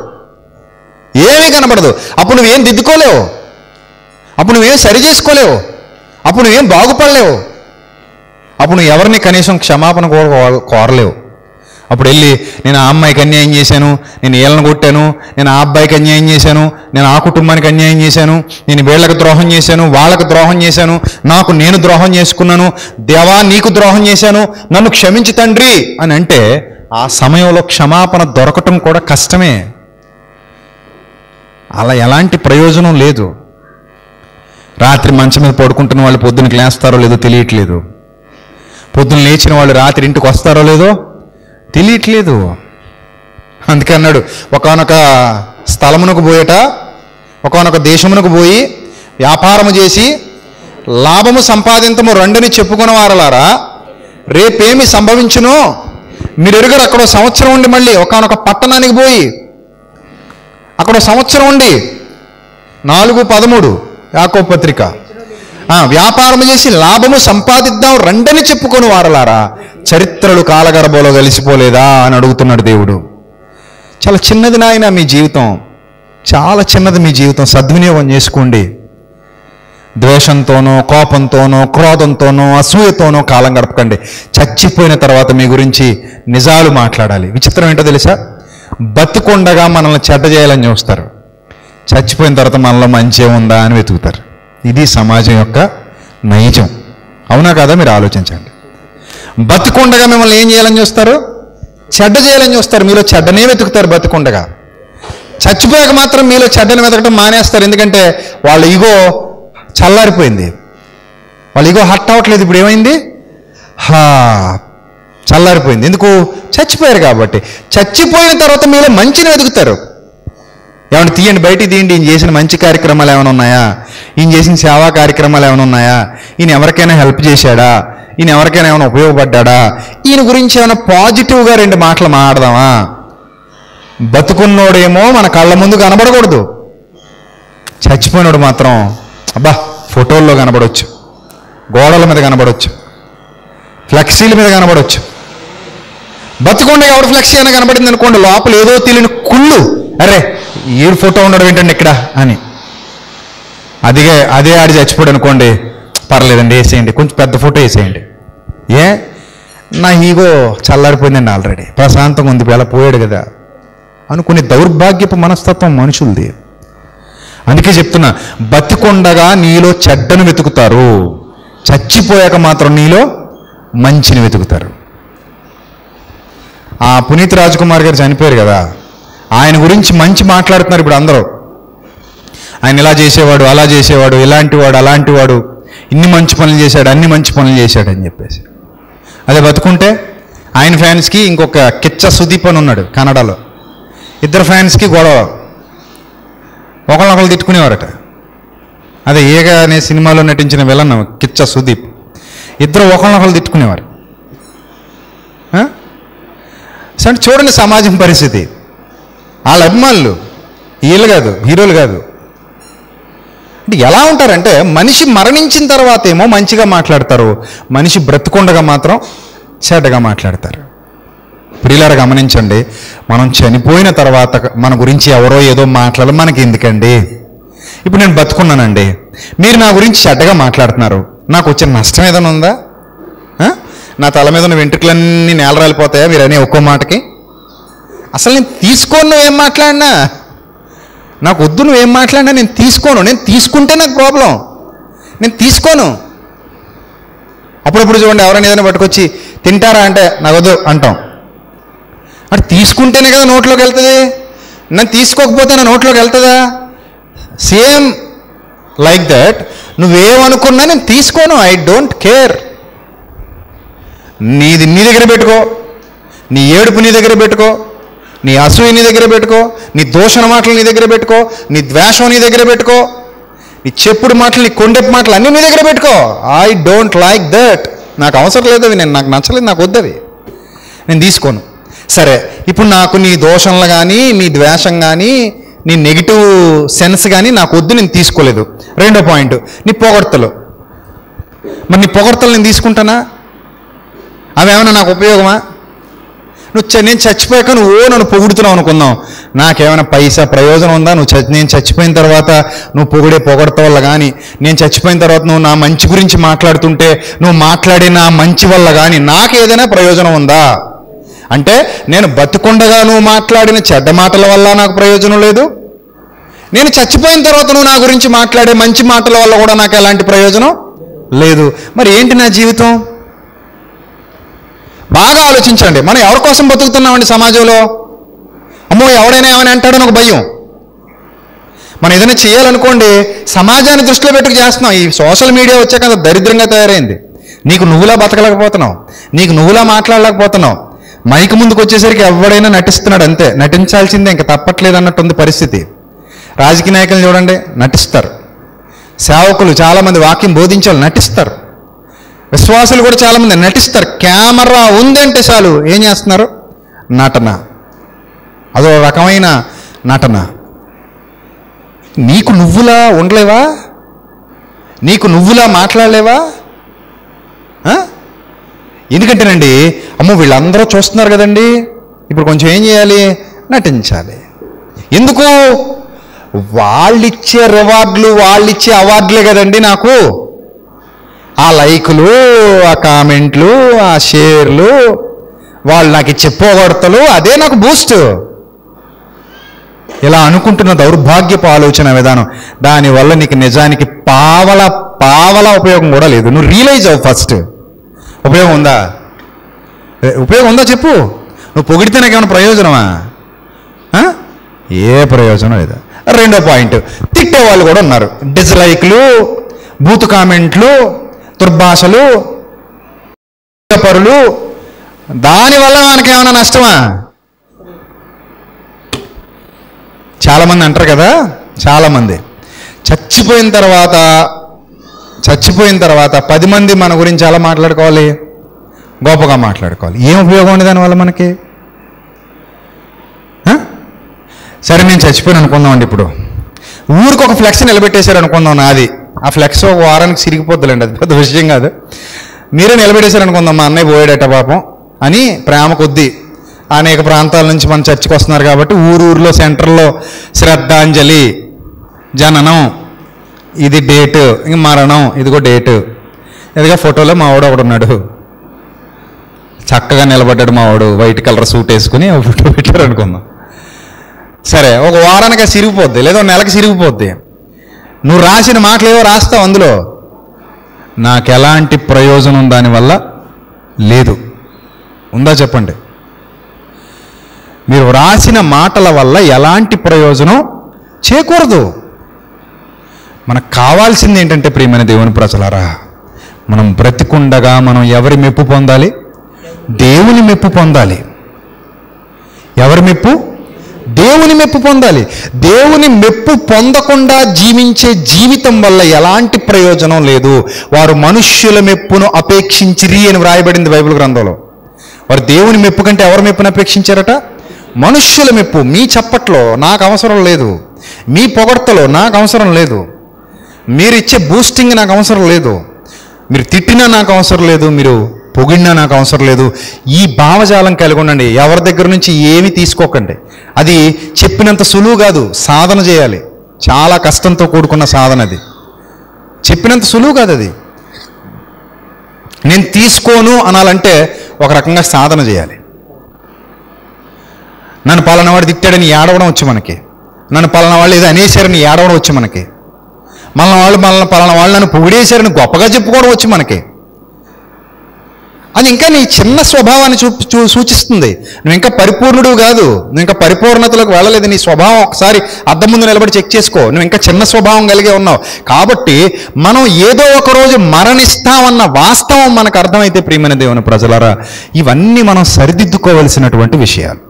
ఏమీ కనబడదు అప్పుడు నువ్వేం దిద్దుకోలేవు అప్పుడు నువ్వేం సరి చేసుకోలేవు అప్పుడు నువ్వేం బాగుపడలేవు అప్పుడు నువ్వు ఎవరిని కనీసం క్షమాపణ కూడా కో- కోరలేవు అప్పుడు వెళ్ళి నేను ఆ అమ్మాయికి అన్యాయం చేశాను నేను వీళ్ళని కొట్టాను నేను ఆ అబ్బాయికి అన్యాయం చేశాను నేను ఆ కుటుంబానికి అన్యాయం చేశాను నేను వీళ్ళకి ద్రోహం చేశాను వాళ్ళకి ద్రోహం చేశాను నాకు నేను ద్రోహం చేసుకున్నాను దేవా నీకు ద్రోహం చేశాను నన్ను క్షమించి తండ్రి అని అంటే ఆ సమయంలో క్షమాపణ దొరకటం కూడా కష్టమే అలా ఎలాంటి ప్రయోజనం లేదు రాత్రి మంచం మీద పడుకుంటున్న వాళ్ళు పొద్దునకి లేస్తారో లేదో తెలియట్లేదు పొద్దున్న లేచిన వాళ్ళు రాత్రి ఇంటికి వస్తారో లేదో తెలియట్లేదు అందుకే అన్నాడు ఒకనొక స్థలమునకు పోయేట ఒకనొక దేశమునకు పోయి వ్యాపారము చేసి లాభము సంపాదించము రెండుని చెప్పుకున్న వారలారా రేపేమి సంభవించునో మీరు ఎరుగరు అక్కడ ఓ సంవత్సరం ఉండి మళ్ళీ ఒకనొక పట్టణానికి పోయి అక్కడ ఓ సంవత్సరం ఉండి నాలుగు పదమూడు యాకో పత్రిక ఆ, వ్యాపారం చేసి లాభము సంపాదిద్దాం రండని చెప్పుకొని వారలారా చరిత్రలు కాలగర్భంలో కలిసిపోలేదా అని అడుగుతున్నాడు దేవుడు చాలా చిన్నది నాయన మీ జీవితం చాలా చిన్నది మీ జీవితం సద్వినియోగం చేసుకోండి ద్వేషంతోనో కోపంతోనో క్రోధంతోనో అసూయతోనో కాలం గడపకండి చచ్చిపోయిన తర్వాత మీ గురించి నిజాలు మాట్లాడాలి విచిత్రం ఏంటో తెలుసా బతికొండగా మనల్ని చెడ్డ చేయాలని చూస్తారు చచ్చిపోయిన తర్వాత మనలో మంచి ఉందా అని వెతుకుతారు ఇది సమాజం యొక్క నైజం అవునా కాదా మీరు ఆలోచించండి బతికొండగా మిమ్మల్ని ఏం చేయాలని చూస్తారు చెడ్డ చేయాలని చూస్తారు మీలో చెడ్డనే వెతుకుతారు బతికొండగా చచ్చిపోయాక మాత్రం మీలో చెడ్డని వెతకడం మానేస్తారు ఎందుకంటే వాళ్ళ ఈగో చల్లారిపోయింది వాళ్ళ ఈగో హట్ అవ్వట్లేదు ఇప్పుడు ఏమైంది హా చల్లారిపోయింది ఎందుకు చచ్చిపోయారు కాబట్టి చచ్చిపోయిన తర్వాత మీలో మంచిని వెతుకుతారు ఏమైనా తీయండి బయటికి తీయండి ఈయన చేసిన మంచి కార్యక్రమాలు ఏమైనా ఉన్నాయా ఈయన చేసిన సేవా కార్యక్రమాలు ఏమైనా ఉన్నాయా ఈయన ఎవరికైనా హెల్ప్ చేశాడా ఈయన ఎవరికైనా ఏమైనా ఉపయోగపడ్డాడా ఈయన గురించి ఏమైనా పాజిటివ్గా రెండు మాటలు మాట్లాడదామా బతుకున్నోడేమో మన కళ్ళ ముందు కనబడకూడదు చచ్చిపోయినోడు మాత్రం అబ్బా ఫోటోల్లో కనబడవచ్చు గోడల మీద కనబడవచ్చు ఫ్లెక్సీల మీద కనబడవచ్చు బతుకుండా ఎవడు ఫ్లెక్సీ అయినా కనబడింది అనుకోండి లోపల ఏదో తెలియని కుళ్ళు అరే ఈ ఫోటో ఉండడం ఏంటండి ఇక్కడ అని అదే అదే ఆడి చచ్చిపోయాడు అనుకోండి పర్లేదండి వేసేయండి కొంచెం పెద్ద ఫోటో వేసేయండి ఏ నా ఈగో చల్లారిపోయిందండి ఆల్రెడీ ప్రశాంతంగా ఉంది ఇలా పోయాడు కదా అనుకునే దౌర్భాగ్యపు మనస్తత్వం మనుషులది అందుకే చెప్తున్నా బతికొండగా నీలో చెడ్డను వెతుకుతారు చచ్చిపోయాక మాత్రం నీలో మంచిని వెతుకుతారు ఆ పునీత్ రాజ్కుమార్ గారు చనిపోయారు కదా ఆయన గురించి మంచి మాట్లాడుతున్నారు ఇప్పుడు అందరూ ఆయన ఇలా చేసేవాడు అలా చేసేవాడు ఇలాంటి వాడు అలాంటి వాడు ఇన్ని మంచి పనులు చేశాడు అన్ని మంచి పనులు చేశాడు అని చెప్పేసి అదే బతుకుంటే ఆయన ఫ్యాన్స్కి ఇంకొక కిచ్చ సుదీప్ అని ఉన్నాడు కన్నడలో ఇద్దరు ఫ్యాన్స్కి గొడవ ఒకళ్ళొకళ్ళు తిట్టుకునేవారట అదే ఏగ అనే సినిమాలో నటించిన విలన్ కిచ్చ సుదీప్ ఇద్దరు ఒకరినొకరు తిట్టుకునేవారు ఆ? సరే చూడండి సమాజం పరిస్థితి వాళ్ళ అభిమానులు వీళ్ళు కాదు హీరోలు కాదు అంటే ఎలా ఉంటారంటే మనిషి మరణించిన తర్వాత ఏమో మంచిగా మాట్లాడతారు మనిషి బ్రతుకుండగా మాత్రం చెడ్డగా మాట్లాడతారు ప్రియులారా గమనించండి మనం చనిపోయిన తర్వాత మన గురించి ఎవరో ఏదో మాట్లాడాలి మనకి ఎందుకండి ఇప్పుడు నేను బతుకున్నానండి మీరు నా గురించి చెడ్డగా మాట్లాడుతున్నారు నాకు వచ్చిన నష్టం ఏదైనా ఉందా ఆ? నా తల మీద ఉన్న వెంట్రుకలన్నీ నేల రాలిపోతాయా మీరు అనే ఒక్కో మాటకి అసలు నేను తీసుకోను నువ్వేం మాట్లాడినా నాకు వద్దు నువ్వేం మాట్లాడినా నేను తీసుకోను నేను తీసుకుంటే నాకు ప్రాబ్లం నేను తీసుకోను అప్పుడప్పుడు చూడండి ఎవరైనా ఏదైనా పట్టుకొచ్చి తింటారా అంటే నాకు వద్దు అంటాం అంటే తీసుకుంటేనే కదా నోట్లోకి వెళ్తుంది నేను తీసుకోకపోతే నా నోట్లోకి వెళ్తుందా సేమ్ లైక్ దట్ నువ్వేమనుకున్నా నేను తీసుకోను ఐ డోంట్ కేర్ నీది నీ దగ్గర పెట్టుకో నీ ఏడుపు నీ దగ్గర పెట్టుకో నీ అసూయ నీ దగ్గర పెట్టుకో నీ దూషణ మాటలు నీ దగ్గర పెట్టుకో నీ ద్వేషం నీ దగ్గర పెట్టుకో నీ చెప్పుడు మాటలు నీ కొండెపు మాటలు అన్నీ నీ దగ్గర పెట్టుకో ఐ డోంట్ లైక్ దట్ నాకు అవసరం లేదు అవి నేను నాకు నచ్చలేదు నాకు వద్దవి నేను తీసుకోను సరే ఇప్పుడు నాకు నీ దోషంలు కానీ నీ ద్వేషం కానీ నీ నెగిటివ్ సెన్స్ కానీ నాకు వద్దు నేను తీసుకోలేదు రెండో పాయింట్ నీ పొగడ్తలు మరి నీ పొగడ్తలు నేను తీసుకుంటానా అవి ఏమైనా నాకు ఉపయోగమా నువ్వు చ- నేను చచ్చిపోయాక నువ్వు ఓ నన్ను పొగుడుతున్నావు అనుకుందాం నాకేమైనా పైసా ప్రయోజనం ఉందా నువ్వు చ- నేను చచ్చిపోయిన తర్వాత నువ్వు పొగిడే పొగడత వల్ల కానీ నేను చచ్చిపోయిన తర్వాత నువ్వు నా మంచి గురించి మాట్లాడుతుంటే నువ్వు మాట్లాడే నా మంచి వల్ల కానీ నాకు ఏదైనా ప్రయోజనం ఉందా అంటే నేను బతుకుండగా నువ్వు మాట్లాడిన చెడ్డ మాటల వల్ల నాకు ప్రయోజనం లేదు నేను చచ్చిపోయిన తర్వాత నువ్వు నా గురించి మాట్లాడే మంచి మాటల వల్ల కూడా నాకు ఎలాంటి ప్రయోజనం లేదు మరి ఏంటి నా జీవితం బాగా ఆలోచించండి మనం ఎవరి కోసం బతుకుతున్నామండి సమాజంలో అమ్మో ఎవడైనా ఏమైనా అంటాడని ఒక భయం మనం ఏదైనా చేయాలనుకోండి సమాజాన్ని దృష్టిలో పెట్టుకు చేస్తున్నాం ఈ సోషల్ మీడియా వచ్చాక అది దరిద్రంగా తయారైంది నీకు నువ్వులా బతకలేకపోతున్నావు నీకు నువ్వులా మాట్లాడలేకపోతున్నావు మైక్ ముందుకు వచ్చేసరికి ఎవడైనా నటిస్తున్నాడు అంతే నటించాల్సిందే ఇంకా తప్పట్లేదు అన్నట్టుంది పరిస్థితి రాజకీయ నాయకులు చూడండి నటిస్తారు సేవకులు చాలామంది వాక్యం బోధించాలి నటిస్తారు విశ్వాసులు కూడా చాలామంది నటిస్తారు కెమెరా ఉందంటే చాలు ఏం చేస్తున్నారు నటన అదో రకమైన నటన నీకు నువ్వులా ఉండలేవా నీకు నువ్వులా మాట్లాడలేవా ఆ? ఎందుకంటేనండి అమ్మో వీళ్ళందరూ చూస్తున్నారు కదండి ఇప్పుడు కొంచెం ఏం చేయాలి నటించాలి ఎందుకు వాళ్ళిచ్చే రివార్డులు వాళ్ళిచ్చే అవార్డులే కదండి నాకు ఆ లైకులు ఆ కామెంట్లు ఆ షేర్లు వాళ్ళు నాకు ఇచ్చే పోగొడతలు అదే నాకు బూస్ట్ ఇలా అనుకుంటున్న దౌర్భాగ్యపు ఆలోచన విధానం దానివల్ల నీకు నిజానికి పావల పావల ఉపయోగం కూడా లేదు నువ్వు రియలైజ్ అవ్వు ఫస్ట్ ఉపయోగం ఉందా ఏ, ఉపయోగం ఉందా చెప్పు నువ్వు పొగిడితే నాకు ఏమైనా ప్రయోజనమా ఆ? ఏ ప్రయోజనం లేదు రెండో పాయింట్ తిట్టే వాళ్ళు కూడా ఉన్నారు డిస్లైక్లు బూత్ కామెంట్లు దుర్భాషలు పరులు దానివల్ల మనకి ఏమైనా నష్టమా చాలామంది అంటారు కదా చాలామంది చచ్చిపోయిన తర్వాత చచ్చిపోయిన తర్వాత పది మంది మన గురించి ఎలా మాట్లాడుకోవాలి గొప్పగా మాట్లాడుకోవాలి ఏం ఉపయోగం ఉంది దానివల్ల మనకి ఆ? సరే నేను చచ్చిపోయాను అనుకుందామండి ఇప్పుడు ఊరికి ఒక ఫ్లెక్స్ నిలబెట్టేశారు అనుకుందాం నాది ఆ ఫ్లెక్స్ ఒక వారానికి సిరిగిపోద్దులేండి అది పెద్ద విషయం కాదు మీరే నిలబెట్టేశారు అనుకుందాం మా అన్నయ్య పోయాడట పాపం అని ప్రేమ కొద్దీ అనేక ప్రాంతాల నుంచి మన చర్చికి వస్తున్నారు కాబట్టి ఊరు ఊరిలో సెంటర్లో శ్రద్ధాంజలి జననం ఇది డేటు ఇంక మరణం ఇదిగో డేటు ఇదిగా ఫోటోలో మా వాడు ఒకడు ఉన్నాడు చక్కగా నిలబడ్డాడు మా వాడు వైట్ కలర్ సూట్ వేసుకుని ఒక ఫోటో పెట్టారు అనుకుందాం సరే ఒక వారానికి అది సిరిగిపోద్ది లేదా ఒక నెలకి సిరిగిపోద్ది నువ్వు రాసిన మాటలు ఏవో రాస్తావు అందులో నాకు ఎలాంటి ప్రయోజనం దానివల్ల లేదు ఉందా చెప్పండి మీరు రాసిన మాటల వల్ల ఎలాంటి ప్రయోజనం చేకూరదు మనకు కావాల్సింది ఏంటంటే ప్రియమైన దేవుని ప్రజలారా మనం బ్రతికుండగా మనం ఎవరి మెప్పు పొందాలి దేవుని మెప్పు పొందాలి ఎవరి మెప్పు దేవుని మెప్పు పొందాలి దేవుని మెప్పు పొందకుండా జీవించే జీవితం వల్ల ఎలాంటి ప్రయోజనం లేదు వారు మనుష్యుల మెప్పును అపేక్షించిరి అని వ్రాయబడింది బైబిల్ గ్రంథంలో వారు దేవుని మెప్పు కంటే ఎవరి మెప్పును అపేక్షించారట మనుష్యుల మెప్పు మీ చప్పట్లో నాకు అవసరం లేదు మీ పొగడ్తలో నాకు అవసరం లేదు మీరు ఇచ్చే బూస్టింగ్ నాకు అవసరం లేదు మీరు తిట్టినా నాకు అవసరం లేదు మీరు పొగిడినా నాకు అవసరం లేదు ఈ భావజాలం కలిగి ఉండండి ఎవరి దగ్గర నుంచి ఏమీ తీసుకోకండి అది చెప్పినంత సులువు కాదు సాధన చేయాలి చాలా కష్టంతో కూడుకున్న సాధన అది చెప్పినంత సులువు కాదు అది నేను తీసుకోను అనాలంటే ఒక రకంగా సాధన చేయాలి నన్ను పలానా వాడు తిట్టాడని ఏడవడం వచ్చు మనకి నన్ను పలానా వాళ్ళు ఏదో అనేసారని ఏడవడం వచ్చు మనకి మన వాళ్ళు మన పలానా వాళ్ళు నన్ను పొగిడేశారని గొప్పగా చెప్పుకోవడం వచ్చు మనకి అది ఇంకా నీ చిన్న స్వభావాన్ని చూ చూ సూచిస్తుంది నువ్వు ఇంకా పరిపూర్ణుడు కాదు నువ్వు ఇంకా పరిపూర్ణతలకు వెళ్ళలేదు నీ స్వభావం ఒకసారి అద్దం ముందు నిలబడి చెక్ చేసుకో నువ్వు ఇంకా చిన్న స్వభావం కలిగే ఉన్నావు కాబట్టి మనం ఏదో ఒక రోజు మరణిస్తామన్న వాస్తవం మనకు అర్థమైతే ప్రియమైన దేవుని ప్రజలారా ఇవన్నీ మనం సరిదిద్దుకోవలసినటువంటి విషయాలు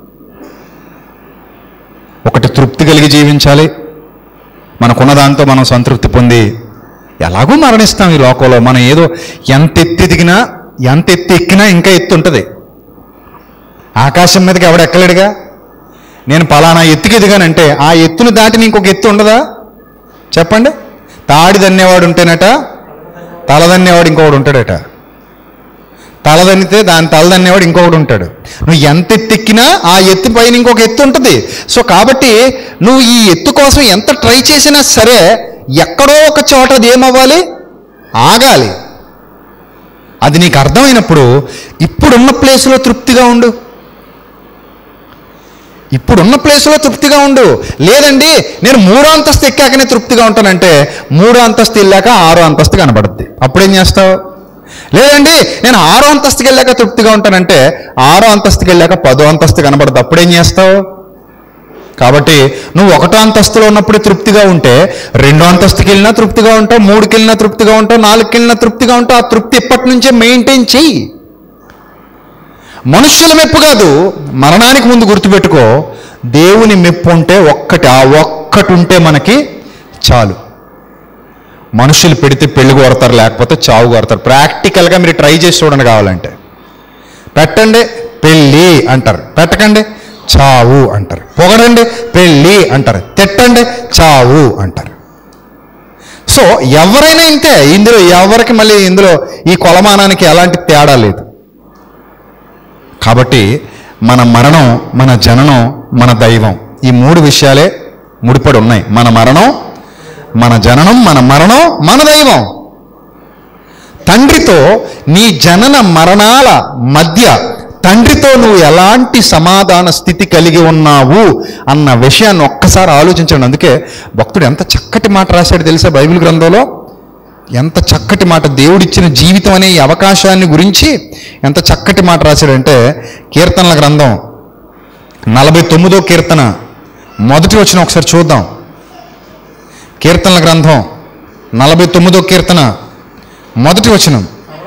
ఒకటి తృప్తి కలిగి జీవించాలి మనకున్న దాంతో మనం సంతృప్తి పొంది ఎలాగూ మరణిస్తాం ఈ లోకంలో మనం ఏదో ఎంత ఎత్తి ఎదిగినా ఎంత ఎత్తి ఎక్కినా ఇంకా ఎత్తు ఉంటుంది ఆకాశం మీదకి ఎవడు ఎక్కలేడుగా నేను పలానా ఎత్తుకి ఎదిగానంటే ఆ ఎత్తును దాటి ఇంకొక ఎత్తు ఉండదా చెప్పండి తాడి దన్నేవాడు ఉంటేనట తలదన్నేవాడు ఇంకొకడు ఉంటాడట తలదన్నితే దాని తలదన్నేవాడు ఇంకొకడు ఉంటాడు నువ్వు ఎంత ఎత్తు ఎక్కినా ఆ ఎత్తు పైన ఇంకొక ఎత్తు ఉంటుంది సో కాబట్టి నువ్వు ఈ ఎత్తు కోసం ఎంత ట్రై చేసినా సరే ఎక్కడో ఒక చోట అది ఏమవ్వాలి ఆగాలి అది నీకు అర్థమైనప్పుడు ఇప్పుడున్న ప్లేస్లో తృప్తిగా ఉండు ఇప్పుడున్న ప్లేస్లో తృప్తిగా ఉండు లేదండి నేను మూడో అంతస్తు ఎక్కాకనే తృప్తిగా ఉంటానంటే మూడో అంతస్తు వెళ్ళాక ఆరో అంతస్తు కనబడుద్ది అప్పుడేం చేస్తావు లేదండి నేను ఆరో అంతస్తుకి వెళ్ళాక తృప్తిగా ఉంటానంటే ఆరో అంతస్తుకి వెళ్ళాక పదో అంతస్తు కనబడుద్ది అప్పుడేం చేస్తావు కాబట్టి నువ్వు ఒకటో అంతస్తులో ఉన్నప్పుడు తృప్తిగా ఉంటే రెండో అంతస్తుకి వెళ్ళినా తృప్తిగా ఉంటావు మూడుకి వెళ్ళినా తృప్తిగా ఉంటావు నాలుగుకి వెళ్ళినా తృప్తిగా ఉంటావు ఆ తృప్తి ఇప్పటి నుంచే మెయింటైన్ చెయ్యి మనుష్యుల మెప్పు కాదు మరణానికి ముందు గుర్తుపెట్టుకో దేవుని మెప్పు ఉంటే ఒక్కటి ఆ ఒక్కటి ఉంటే మనకి చాలు మనుషులు పెడితే పెళ్లి కొడతారు లేకపోతే చావు కొడతారు ప్రాక్టికల్గా మీరు ట్రై చేసి చూడండి కావాలంటే పెట్టండి పెళ్ళి అంటారు పెట్టకండి చావు అంటారు పొగడండి పెళ్ళి అంటారు తిట్టండి చావు అంటారు సో ఎవరైనా ఇంతే ఇందులో ఎవరికి మళ్ళీ ఇందులో ఈ కొలమానానికి ఎలాంటి తేడా లేదు కాబట్టి మన మరణం మన జననం మన దైవం ఈ మూడు విషయాలే ముడిపడి ఉన్నాయి మన మరణం మన జననం మన మరణం మన దైవం తండ్రితో నీ జనన మరణాల మధ్య తండ్రితో నువ్వు ఎలాంటి సమాధాన స్థితి కలిగి ఉన్నావు అన్న విషయాన్ని ఒక్కసారి ఆలోచించండి అందుకే భక్తుడు ఎంత చక్కటి మాట రాశాడు తెలుసా బైబిల్ గ్రంథంలో ఎంత చక్కటి మాట దేవుడిచ్చిన జీవితం అనే ఈ అవకాశాన్ని గురించి ఎంత చక్కటి మాట రాశాడంటే కీర్తనల గ్రంథం నలభై తొమ్మిదో కీర్తన మొదటి వచ్చిన ఒకసారి చూద్దాం కీర్తనల గ్రంథం నలభై తొమ్మిదో కీర్తన మొదటి వచనం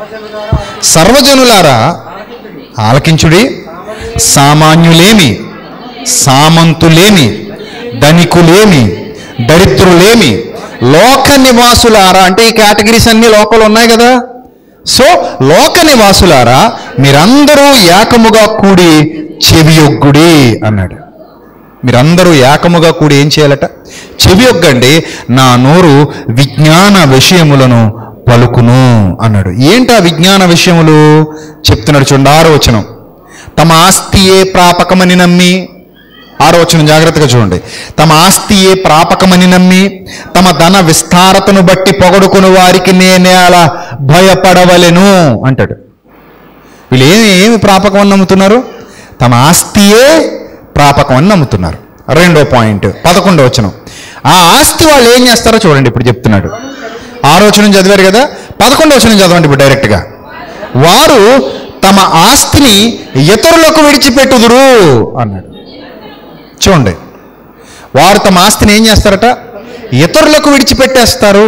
సర్వజనులారా ఆలకించుడి సామాన్యులేమి సామంతులేమి ధనికులేమి దరిద్రులేమి లోక నివాసులారా అంటే ఈ కేటగిరీస్ అన్ని లోకంలో ఉన్నాయి కదా సో లోక నివాసులారా మీరందరూ ఏకముగా కూడి చెవియొగ్గుడి అన్నాడు మీరందరూ ఏకముగా కూడి ఏం చేయాలట చెవియొగ్గండి నా నోరు విజ్ఞాన విషయములను పలుకును అన్నాడు ఏంటి ఆ విజ్ఞాన విషయములు చెప్తున్నాడు చూడండి ఆరో వచనం తమ ఆస్తియే ప్రాపకమని నమ్మి ఆరో వచనం జాగ్రత్తగా చూడండి తమ ఆస్తియే ప్రాపకమని నమ్మి తమ ధన విస్తారతను బట్టి పొగడుకుని వారికి నేనే అలా భయపడవలెను అంటాడు వీళ్ళు ఏమి ఏమి ప్రాపకం అని నమ్ముతున్నారు తమ ఆస్తియే ప్రాపకం అని నమ్ముతున్నారు రెండో పాయింట్ పదకొండో వచనం ఆ ఆస్తి వాళ్ళు ఏం చేస్తారో చూడండి ఇప్పుడు చెప్తున్నాడు ఆరోచనం చదివారు కదా పదకొండో వచనం చదవండి ఇప్పుడు డైరెక్ట్గా వారు తమ ఆస్తిని ఇతరులకు విడిచిపెట్టుదురు అన్నాడు చూడండి వారు తమ ఆస్తిని ఏం చేస్తారట ఇతరులకు విడిచిపెట్టేస్తారు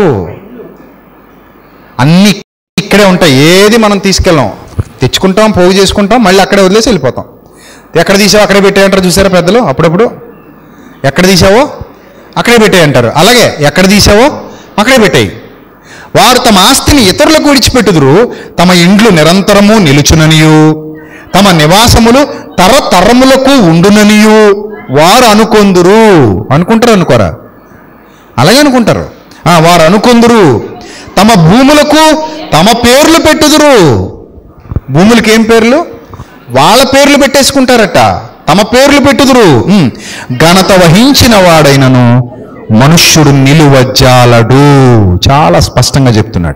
అన్ని ఇక్కడే ఉంటాయి ఏది మనం తీసుకెళ్ళాం తెచ్చుకుంటాం పోగు చేసుకుంటాం మళ్ళీ అక్కడే వదిలేసి వెళ్ళిపోతాం ఎక్కడ తీసావు అక్కడే పెట్టేయంటారు చూసారా పెద్దలు అప్పుడప్పుడు ఎక్కడ తీసావో అక్కడే పెట్టాయి అంటారు అలాగే ఎక్కడ తీసావో అక్కడే పెట్టాయి వారు తమ ఆస్తిని ఇతరులకు విడిచిపెట్టుదురు తమ ఇండ్లు నిరంతరము నిలుచుననియు తమ నివాసములు తరతరములకు ఉండుననియు వారు అనుకొందురు అనుకుంటారు అనుకోరా అలాగే అనుకుంటారు ఆ, వారు అనుకొందురు తమ భూములకు తమ పేర్లు పెట్టుదురు భూములకి ఏం పేర్లు వాళ్ళ పేర్లు పెట్టేసుకుంటారట తమ పేర్లు పెట్టుదురు ఉమ్. ఘనత వహించిన వాడైనను మనుష్యుడు నిలువజాలడు చాలా స్పష్టంగా చెప్తున్నాడు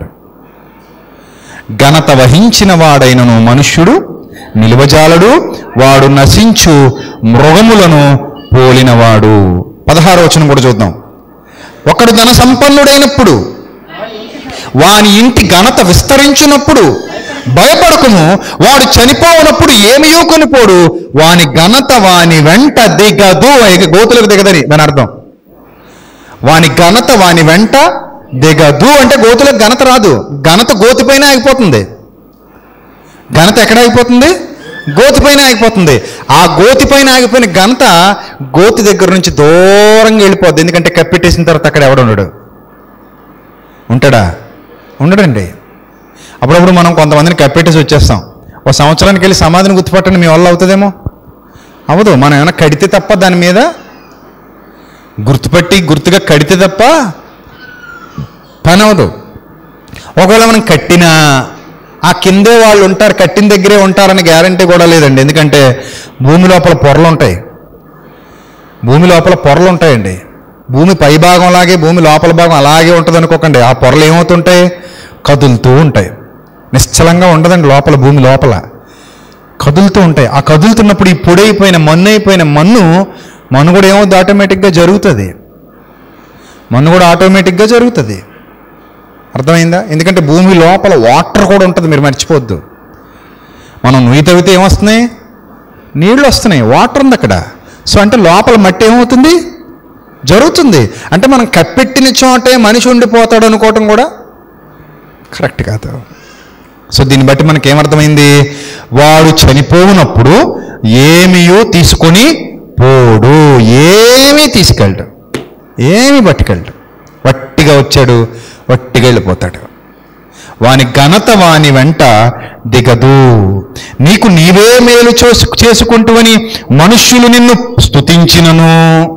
ఘనత వహించిన వాడైనను మనుష్యుడు నిలువజాలడు వాడు నశించు మృగములను పోలినవాడు పదహారో వచనం కూడా చూద్దాం ఒకడు ధన సంపన్నుడైనప్పుడు వాని ఇంటి ఘనత విస్తరించినప్పుడు భయపడకుము వాడు చనిపోవునప్పుడు ఏమియో కొనిపోడు వాని ఘనత వాని వెంట దిగదు ఇక గోతులకు దిగదని దాని అర్థం వాని ఘనత వాని వెంట దిగదు అంటే గోతులకు ఘనత రాదు ఘనత గోతిపైన ఆగిపోతుంది ఘనత ఎక్కడ ఆగిపోతుంది గోతిపైన ఆగిపోతుంది ఆ గోతిపైన ఆగిపోయిన ఘనత గోతి దగ్గర నుంచి దూరంగా వెళ్ళిపోద్ది ఎందుకంటే కప్పెట్టేసిన తర్వాత అక్కడ ఎవడు ఉండడు ఉంటాడా ఉండడండి అప్పుడప్పుడు మనం కొంతమందిని కప్పెట్టేసి వచ్చేస్తాం ఒక సంవత్సరానికి వెళ్ళి సమాధిని గుర్తుపట్టండి మీ వల్ల అవుతుందేమో అవ్వదు మనం ఏమైనా కడితే తప్ప దాని మీద గుర్తుపట్టి గుర్తుగా కడితే తప్ప పని అవ్వదు ఒకవేళ మనం కట్టినా ఆ కిందే వాళ్ళు ఉంటారు కట్టిన దగ్గరే ఉంటారని గ్యారంటీ కూడా లేదండి ఎందుకంటే భూమి లోపల పొరలు ఉంటాయి భూమి లోపల పొరలు ఉంటాయండి భూమి పై భాగం లాగే భూమి లోపల భాగం అలాగే ఉంటుంది అనుకోకండి ఆ పొరలు ఏమవుతుంటాయి కదులుతూ ఉంటాయి నిశ్చలంగా ఉండదండి లోపల భూమి లోపల కదులుతూ ఉంటాయి ఆ కదులుతున్నప్పుడు ఈ పొడైపోయిన మన్ను అయిపోయిన మన్ను మన్ను కూడా ఏమవుతుంది ఆటోమేటిక్గా జరుగుతుంది మన్ను కూడా ఆటోమేటిక్గా జరుగుతుంది అర్థమైందా ఎందుకంటే భూమి లోపల వాటర్ కూడా ఉంటుంది మీరు మర్చిపోవద్దు మనం నుయ్యి తవ్వితే ఏమొస్తున్నాయి నీళ్ళు వస్తున్నాయి వాటర్ ఉంది అక్కడ సో అంటే లోపల మట్టి ఏమవుతుంది జరుగుతుంది అంటే మనం కప్పెట్టిన చోటే మనిషి ఉండిపోతాడు అనుకోవటం కూడా కరెక్ట్ కాదు సో దీన్ని బట్టి మనకి ఏమర్థమైంది వాడు చనిపోవునప్పుడు ఏమియో తీసుకొని పోడు ఏమీ తీసుకెళ్ళడు ఏమీ పట్టుకెళ్ళడు వట్టిగా వచ్చాడు వట్టిగా వెళ్ళిపోతాడు వాని ఘనత వాని వెంట దిగదు నీకు నీవే మేలు చేసు చేసుకుంటువని మనుష్యులు నిన్ను స్తుతించినను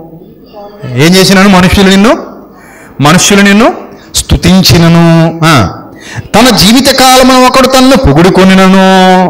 ఏం చేసినాను మనుష్యులు నిన్ను మనుష్యులు నిన్ను స్తుతించినను ఆ, తన జీవిత కాలమున ఒకడు తన్ను పొగుడుకొనినను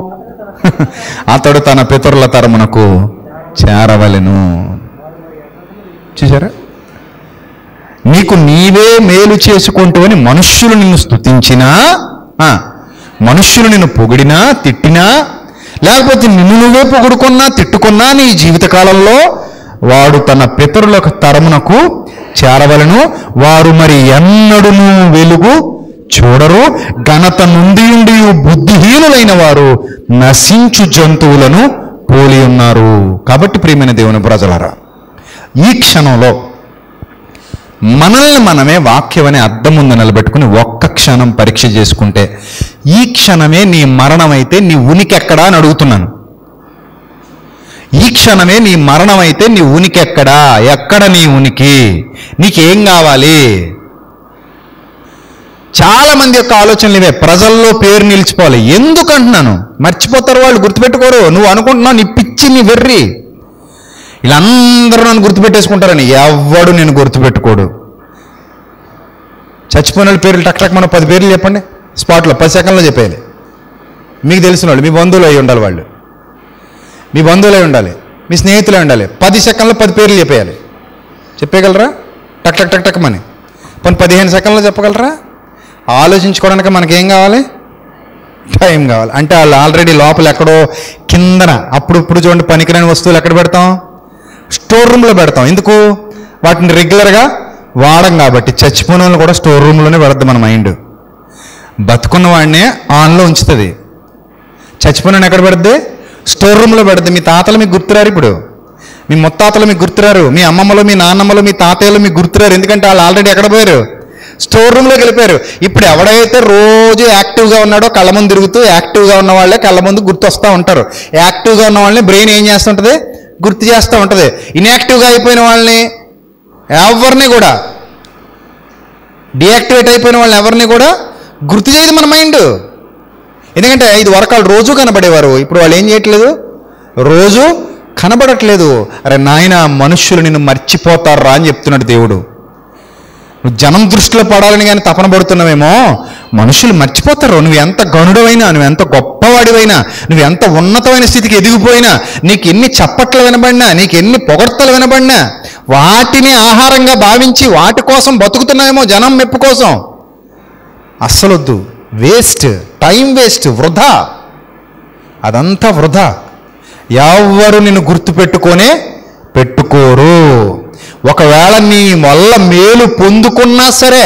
అతడు తన పితరుల తరమునకు చేరవలెను చూసారా నీకు నీవే మేలు చేసుకుంటూ అని మనుష్యులు నిన్ను స్తుతించినా ఆ, మనుష్యులు నిన్ను పొగిడినా తిట్టినా లేకపోతే నిన్ను నువ్వే పొగుడుకున్నా తిట్టుకున్నా నీ జీవితకాలంలో వాడు తన పితరుల తరమునకు చేరవలను వారు మరి ఎన్నడును వెలుగు చూడరు ఘనత నుండి ఉండి బుద్ధిహీనులైన వారు నశించు జంతువులను పోలి ఉన్నారు కాబట్టి ప్రియమైన దేవుని ప్రజలారా ఈ క్షణంలో మనల్ని మనమే వాక్యం అనే అర్థం ముందు నిలబెట్టుకుని ఒక్క క్షణం పరీక్ష చేసుకుంటే ఈ క్షణమే నీ మరణం అయితే నీ ఉనికి ఎక్కడా అని అడుగుతున్నాను ఈ క్షణమే నీ మరణం అయితే నీ ఉనికి ఎక్కడా ఎక్కడ నీ ఉనికి నీకేం కావాలి చాలా మంది యొక్క ఆలోచనలు ఇవే ప్రజల్లో పేరు నిలిచిపోవాలి ఎందుకు అంటున్నాను మర్చిపోతారు వాళ్ళు గుర్తుపెట్టుకోరు నువ్వు అనుకుంటున్నావు నీ పిచ్చి నీ వెర్రి వీళ్ళందరూ నన్ను గుర్తుపెట్టేసుకుంటారని ఎవ్వడు నేను గుర్తుపెట్టుకోడు చచ్చిపోయిన వాళ్ళ పేర్లు టక్ టక్ మనం పది పేర్లు చెప్పండి స్పాట్లో పది సెకండ్లో చెప్పేయాలి మీకు తెలిసిన వాళ్ళు మీ బంధువులు అయి ఉండాలి వాళ్ళు మీ బంధువులు అయి ఉండాలి మీ స్నేహితులే ఉండాలి పది సెకండ్లో పది పేర్లు చెప్పేయాలి చెప్పేయగలరా టక్ టక్ టక్ టక్ మని పోనీ పదిహేను సెకండ్లో చెప్పగలరా ఆలోచించుకోవడానికి మనకేం కావాలి టైం కావాలి అంటే వాళ్ళు ఆల్రెడీ లోపల ఎక్కడో కిందన అప్పుడు ఇప్పుడు చూడండి పనికిరాని వస్తువులు ఎక్కడ పెడతాం స్టోర్ రూమ్లో పెడతాం ఎందుకు వాటిని రెగ్యులర్గా వాడం కాబట్టి చచ్చిపోయిన వాళ్ళు కూడా స్టోర్ రూమ్లోనే పెడద్దు మన మైండ్ బతుకున్న వాడినే ఆన్లో ఉంచుతుంది చచ్చిపోయిన ఎక్కడ పెడద్ది స్టోర్ రూమ్లో పెడద్ది మీ తాతలు మీకు గుర్తురారు ఇప్పుడు మీ ముత్తాతలు మీకు గుర్తురారు మీ అమ్మమ్మలు మీ నాన్నమ్మలు మీ తాతయ్యలు మీకు గుర్తురారు ఎందుకంటే వాళ్ళు ఆల్రెడీ ఎక్కడ పోయారు స్టోర్ రూమ్లోకి వెళ్ళిపోయారు ఇప్పుడు ఎవడైతే రోజు యాక్టివ్గా ఉన్నాడో కళ్ళ ముందు తిరుగుతూ యాక్టివ్గా ఉన్న వాళ్ళే కళ్ళ ముందు గుర్తొస్తూ ఉంటారు యాక్టివ్గా ఉన్న వాళ్ళని బ్రెయిన్ ఏం చేస్తుంటుంది గుర్తు చేస్తూ ఉంటుంది ఇన్యాక్టివ్గా అయిపోయిన వాళ్ళని ఎవరిని కూడా డియాక్టివేట్ అయిపోయిన వాళ్ళని ఎవరిని కూడా గుర్తు చేయదు మన మైండ్ ఎందుకంటే ఇది వరకు వాళ్ళు రోజు కనబడేవారు ఇప్పుడు వాళ్ళు ఏం చేయట్లేదు రోజు కనబడట్లేదు అరే నాయన మనుష్యులు నిన్ను మర్చిపోతారా అని చెప్తున్నాడు దేవుడు నువ్వు జనం దృష్టిలో పడాలని కానీ తపన పడుతున్నావేమో మనుషులు మర్చిపోతారు నువ్వు ఎంత గనుడవైనా నువ్వు ఎంత గొప్పవాడివైనా నువ్వు ఎంత ఉన్నతమైన స్థితికి ఎదిగిపోయినా నీకు ఎన్ని చప్పట్లు వినబడినా నీకు ఎన్ని పొగడ్తలు వినబడినా వాటిని ఆహారంగా భావించి వాటి కోసం బతుకుతున్నాయేమో జనం మెప్పు కోసం అస్సలొద్దు వేస్ట్ టైం వేస్ట్ వృధా అదంతా వృధా ఎవ్వరు నిన్ను గుర్తుపెట్టుకొనే పెట్టుకోరు ఒకవేళ నీ వల్ల మేలు పొందుకున్నా సరే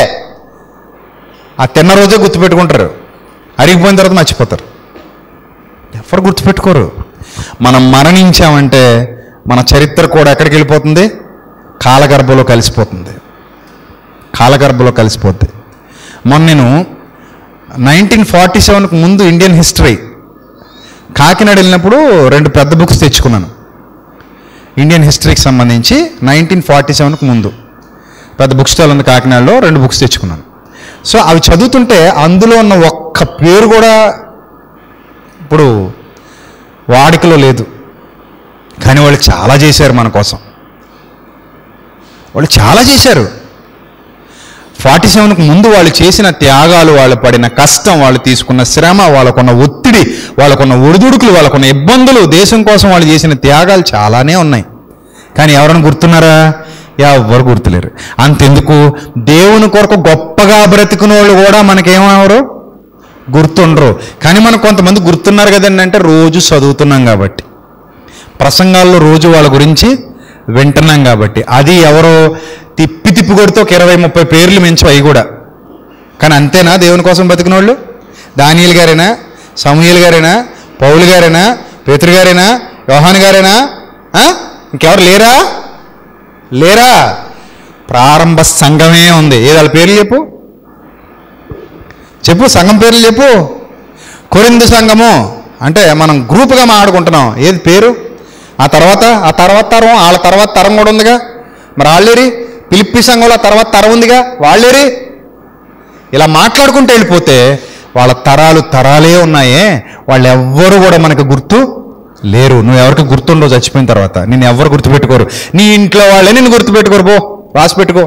ఆ తిన్న రోజే గుర్తుపెట్టుకుంటారు అరిగిపోయిన తర్వాత మర్చిపోతారు ఎవరు గుర్తుపెట్టుకోరు మనం మరణించామంటే మన చరిత్ర కూడా ఎక్కడికి వెళ్ళిపోతుంది కాలగర్భంలో కలిసిపోతుంది కాలగర్భంలో కలిసిపోద్ది మొన్న నేను నైన్టీన్ ఫార్టీ సెవెన్కి ముందు ఇండియన్ హిస్టరీ కాకినాడ వెళ్ళినప్పుడు రెండు పెద్ద బుక్స్ తెచ్చుకున్నాను ఇండియన్ హిస్టరీకి సంబంధించి నైన్టీన్ ఫార్టీ సెవెన్కి ముందు పెద్ద బుక్ స్టాల్ ఉంది కాకినాడలో రెండు బుక్స్ తెచ్చుకున్నాను సో అవి చదువుతుంటే అందులో ఉన్న ఒక్క పేరు కూడా ఇప్పుడు వాడికలో లేదు కానీ వాళ్ళు చాలా చేశారు మన కోసం వాళ్ళు చాలా చేశారు ఫార్టీ సెవెన్కి ముందు వాళ్ళు చేసిన త్యాగాలు వాళ్ళు పడిన కష్టం వాళ్ళు తీసుకున్న శ్రమ వాళ్ళకున్న ఒత్తిడి వాళ్ళకున్న ఒడిదుడుకులు వాళ్ళకున్న ఇబ్బందులు దేశం కోసం వాళ్ళు చేసిన త్యాగాలు చాలానే ఉన్నాయి కానీ ఎవరైనా గుర్తున్నారా ఎవరు గుర్తులేరు అంతెందుకు దేవుని కొరకు గొప్పగా బ్రతికిన వాళ్ళు కూడా మనకేమవరు గుర్తుండరు కానీ మనకు కొంతమంది గుర్తున్నారు కదండి అంటే రోజు చదువుతున్నాం కాబట్టి ప్రసంగాల్లో రోజు వాళ్ళ గురించి వింటున్నాం కాబట్టి అది ఎవరో తిప్పి తిప్పి కొడితే ఒక ఇరవై ముప్పై పేర్లు మించు అవి కూడా కానీ అంతేనా దేవుని కోసం బతికిన వాళ్ళు దానియల్ గారేనా సమూహల్ గారేనా పౌలు గారేనా పేతురు గారేనా యోహాన్ గారేనా ఆ? ఇంకెవరు లేరా లేరా ప్రారంభ సంఘమే ఉంది ఏది వాళ్ళ పేర్లు చెప్పు చెప్పు సంఘం పేర్లు చెప్పు కొరింది సంఘము అంటే మనం గ్రూప్గా మాట్లాడుకుంటున్నాం ఏది పేరు ఆ తర్వాత ఆ తర్వాత తరం వాళ్ళ తర్వాత తరం కూడా ఉందిగా మరి వాళ్ళేరి పిలిప్పి సంఘంలో ఆ తర్వాత తరం ఉందిగా వాళ్ళేరి ఇలా మాట్లాడుకుంటూ వెళ్ళిపోతే వాళ్ళ తరాలు తరాలే ఉన్నాయే వాళ్ళు ఎవ్వరు కూడా మనకు గుర్తు లేరు నువ్వు ఎవరికి గుర్తుండో చచ్చిపోయిన తర్వాత నేను ఎవరు గుర్తుపెట్టుకోరు నీ ఇంట్లో వాళ్ళే నేను గుర్తుపెట్టుకోరు పో రాసి పెట్టుకో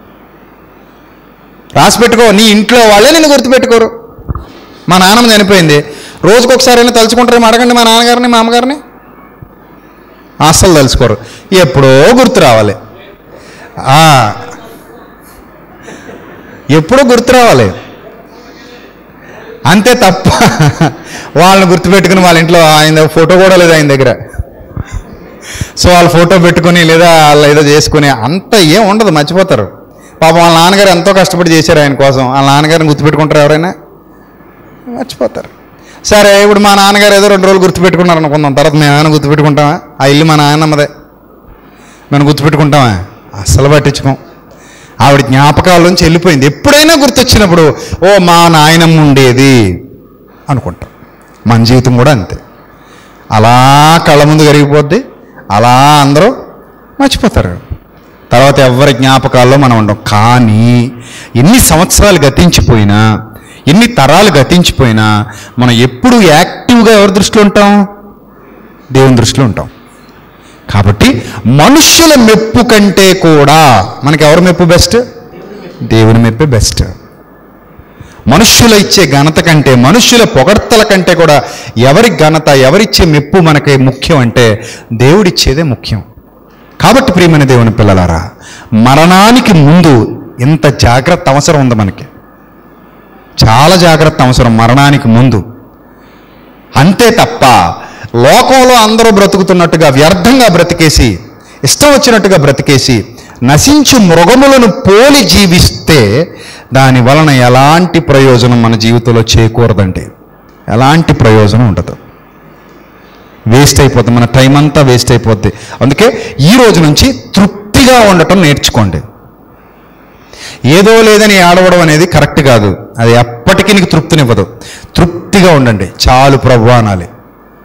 రాసి పెట్టుకో నీ ఇంట్లో వాళ్ళే నేను గుర్తుపెట్టుకోరు మా నాన్నమ్మ చనిపోయింది రోజుకు ఒకసారైనా తలుచుకుంటారేమో అడగండి మా నాన్నగారిని మా అమ్మగారిని అస్సలు తలుచుకోరు ఎప్పుడో గుర్తు రావాలి ఆ, ఎప్పుడో గుర్తు రావాలి అంతే తప్ప వాళ్ళని గుర్తుపెట్టుకుని వాళ్ళ ఇంట్లో ఆయన ఫోటో కూడా లేదు ఆయన దగ్గర సో వాళ్ళ ఫోటో పెట్టుకుని లేదా వాళ్ళు ఏదో చేసుకుని అంత ఏం ఉండదు మర్చిపోతారు పాపం వాళ్ళ నాన్నగారు ఎంతో కష్టపడి చేశారు ఆయన కోసం వాళ్ళ నాన్నగారిని గుర్తుపెట్టుకుంటారు ఎవరైనా మర్చిపోతారు సరే ఇప్పుడు మా నాన్నగారు ఏదో రెండు రోజులు గుర్తుపెట్టుకున్నారు అనుకుందాం తర్వాత మేము ఏమైనా గుర్తుపెట్టుకుంటామా ఆ ఇల్లు మా నాన్నమ్మదే మనం గుర్తుపెట్టుకుంటామా అస్సలు పట్టించుకోం ఆవిడ జ్ఞాపకాల నుంచి వెళ్ళిపోయింది ఎప్పుడైనా గుర్తొచ్చినప్పుడు ఓ మా నాయనమ్మ ఉండేది అనుకుంటాం మన జీవితం కూడా అంతే అలా కళ్ళ ముందు కరిగిపోద్ది అలా అందరూ మర్చిపోతారు తర్వాత ఎవరి జ్ఞాపకాల్లో మనం ఉండం కానీ ఎన్ని సంవత్సరాలు గతించిపోయినా ఎన్ని తరాలు గతించిపోయినా మనం ఎప్పుడు యాక్టివ్గా ఎవరి దృష్టిలో ఉంటాం దేవుని దృష్టిలో ఉంటాం కాబట్టి మనుష్యుల మెప్పు కంటే కూడా మనకి ఎవరి మెప్పు బెస్ట్ దేవుని మెప్పే బెస్ట్ మనుష్యుల ఇచ్చే ఘనత కంటే మనుష్యుల పొగడ్తల కంటే కూడా ఎవరి ఘనత ఎవరిచ్చే మెప్పు మనకి ముఖ్యం అంటే దేవుడిచ్చేదే ముఖ్యం కాబట్టి ప్రియమైన దేవుని పిల్లలారా మరణానికి ముందు ఇంత జాగ్రత్త అవసరం ఉంది మనకి చాలా జాగ్రత్త అవసరం మరణానికి ముందు అంతే తప్ప లోకంలో అందరూ బ్రతుకుతున్నట్టుగా వ్యర్థంగా బ్రతికేసి ఇష్టం వచ్చినట్టుగా బ్రతికేసి నశించు మృగములను పోలి జీవిస్తే దాని వలన ఎలాంటి ప్రయోజనం మన జీవితంలో చేకూరదండి ఎలాంటి ప్రయోజనం ఉండదు వేస్ట్ అయిపోతుంది మన టైం అంతా వేస్ట్ అయిపోద్ది అందుకే ఈ రోజు నుంచి తృప్తిగా ఉండటం నేర్చుకోండి ఏదో లేదని ఆడవడం అనేది కరెక్ట్ కాదు అది ఎప్పటికీ నీకు తృప్తినివ్వదు తృప్తిగా ఉండండి చాలు ప్రభు అనాలి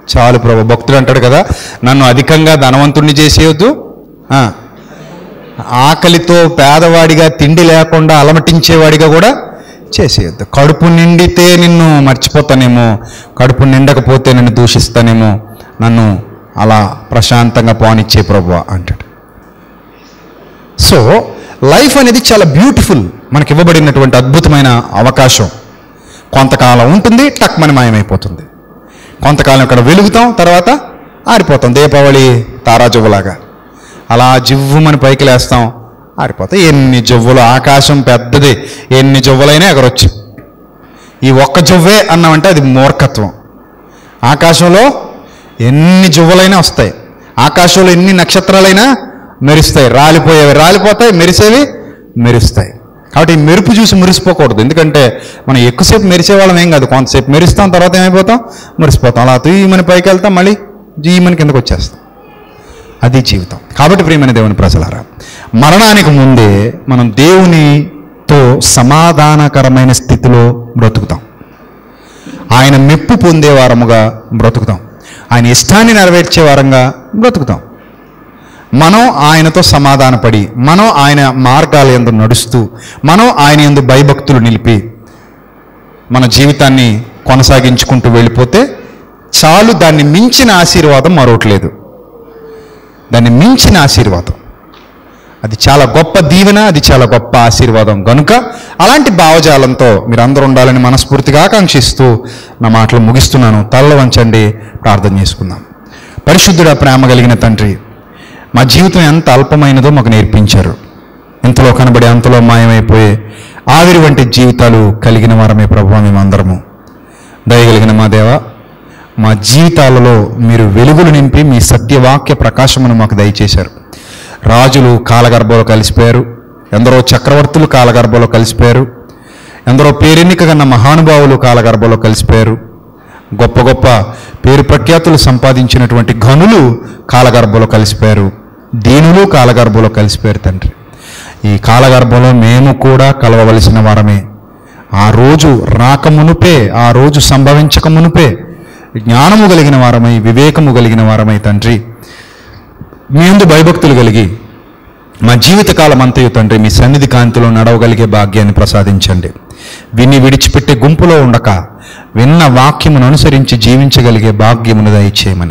చాలు ప్రభు భక్తుడు అంటాడు కదా నన్ను అధికంగా ధనవంతుణ్ణి చేసేయొద్దు ఆ, ఆకలితో పేదవాడిగా తిండి లేకుండా అలమటించేవాడిగా కూడా చేసేయొద్దు కడుపు నిండితే నిన్ను మర్చిపోతానేమో కడుపు నిండకపోతే నిన్ను దూషిస్తానేమో నన్ను అలా ప్రశాంతంగా పోనిచ్చే ప్రభు అంటాడు సో లైఫ్ అనేది చాలా బ్యూటిఫుల్ మనకి ఇవ్వబడినటువంటి అద్భుతమైన అవకాశం కొంతకాలం ఉంటుంది టక్ మన మాయమైపోతుంది కొంతకాలం ఇక్కడ వెలుగుతాం తర్వాత ఆరిపోతాం దీపావళి తారాజువ్వలాగా అలా జివ్వుమని పైకి లేస్తాం ఆరిపోతాయి ఎన్ని జవ్వులు ఆకాశం పెద్దది ఎన్ని జవ్వులైనా ఎగరొచ్చు ఈ ఒక్క జవ్వే అన్నామంటే అది మూర్ఖత్వం ఆకాశంలో ఎన్ని జువ్వలైనా వస్తాయి ఆకాశంలో ఎన్ని నక్షత్రాలైనా మెరుస్తాయి రాలిపోయేవి రాలిపోతాయి మెరిసేవి మెరుస్తాయి కాబట్టి ఈ మెరుపు చూసి మురిసిపోకూడదు ఎందుకంటే మనం ఎక్కువసేపు మెరిసే వాళ్ళం ఏం కాదు కొంతసేపు మెరుస్తాం తర్వాత ఏమైపోతాం మురిసిపోతాం అలా తీయమని పైకి వెళ్తాం మళ్ళీ జీమని కిందకు వచ్చేస్తాం అది జీవితం కాబట్టి ప్రియమైన దేవుని ప్రజలారా మరణానికి ముందే మనం దేవునితో సమాధానకరమైన స్థితిలో బ్రతుకుతాం ఆయన మెప్పు పొందే వారముగా బ్రతుకుతాం ఆయన ఇష్టాన్ని నెరవేర్చే వారంగా బ్రతుకుతాం మనం ఆయనతో సమాధానపడి మనం ఆయన మార్గాల ఎందు నడుస్తూ మనం ఆయన ఎందు భయభక్తులు నిలిపి మన జీవితాన్ని కొనసాగించుకుంటూ వెళ్ళిపోతే చాలు దాన్ని మించిన ఆశీర్వాదం మరొకట్లేదు దాన్ని మించిన ఆశీర్వాదం అది చాలా గొప్ప దీవెన అది చాలా గొప్ప ఆశీర్వాదం గనుక అలాంటి భావజాలంతో మీరు అందరూ ఉండాలని మనస్ఫూర్తిగా ఆకాంక్షిస్తూ నా మాటలు ముగిస్తున్నాను తల్ల వంచండి ప్రార్థన చేసుకుందాం పరిశుద్ధుడ ప్రేమ కలిగిన తండ్రి మా జీవితం ఎంత అల్పమైనదో మాకు నేర్పించారు ఇంతలో కనబడి అంతలో మాయమైపోయే ఆవిరి వంటి జీవితాలు కలిగిన వారమే ప్రభు మేమందరము దయగలిగిన మా దేవ మా జీవితాలలో మీరు వెలుగులు నింపి మీ సత్యవాక్య ప్రకాశమును మాకు దయచేశారు రాజులు కాలగర్భంలో కలిసిపోయారు ఎందరో చక్రవర్తులు కాలగర్భంలో కలిసిపోయారు ఎందరో పేరెన్నిక కన్న మహానుభావులు కాలగర్భంలో కలిసిపోయారు గొప్ప గొప్ప పేరు ప్రఖ్యాతులు సంపాదించినటువంటి ఘనులు కాలగర్భంలో కలిసిపోయారు దీనులు కాలగర్భంలో కలిసిపోయారు తండ్రి ఈ కాలగర్భంలో మేము కూడా కలవవలసిన వారమే ఆ రోజు రాకమునుపే ఆ రోజు సంభవించక మునుపే జ్ఞానము కలిగిన వారమై వివేకము కలిగిన వారమై తండ్రి మీ అందు భయభక్తులు కలిగి మా జీవితకాలం అంతయు తండ్రి మీ సన్నిధి కాంతిలో నడవగలిగే భాగ్యాన్ని ప్రసాదించండి విని విడిచిపెట్టే గుంపులో ఉండక విన్న వాక్యమును అనుసరించి జీవించగలిగే భాగ్యమును దయచేయమని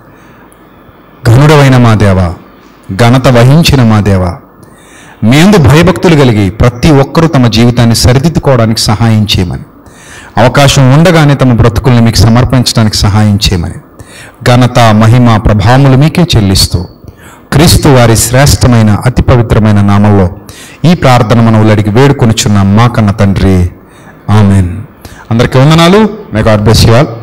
ఘనుడవైన మా దేవ ఘనత వహించిన మా దేవ మీ అందు భయభక్తులు కలిగి ప్రతి ఒక్కరూ తమ జీవితాన్ని సరిదిద్దుకోవడానికి సహాయం చేయమని అవకాశం ఉండగానే తమ బ్రతుకుల్ని మీకు సమర్పించడానికి సహాయం చేయమని ఘనత మహిమ ప్రభావములు మీకే చెల్లిస్తూ క్రీస్తు వారి శ్రేష్టమైన అతి పవిత్రమైన నామంలో ఈ ప్రార్థన మనవులు అడిగి వేడుకొనిచున్నాం మా కన్న తండ్రి ఆమెన్ అందరికీ వందనాలు may God bless you all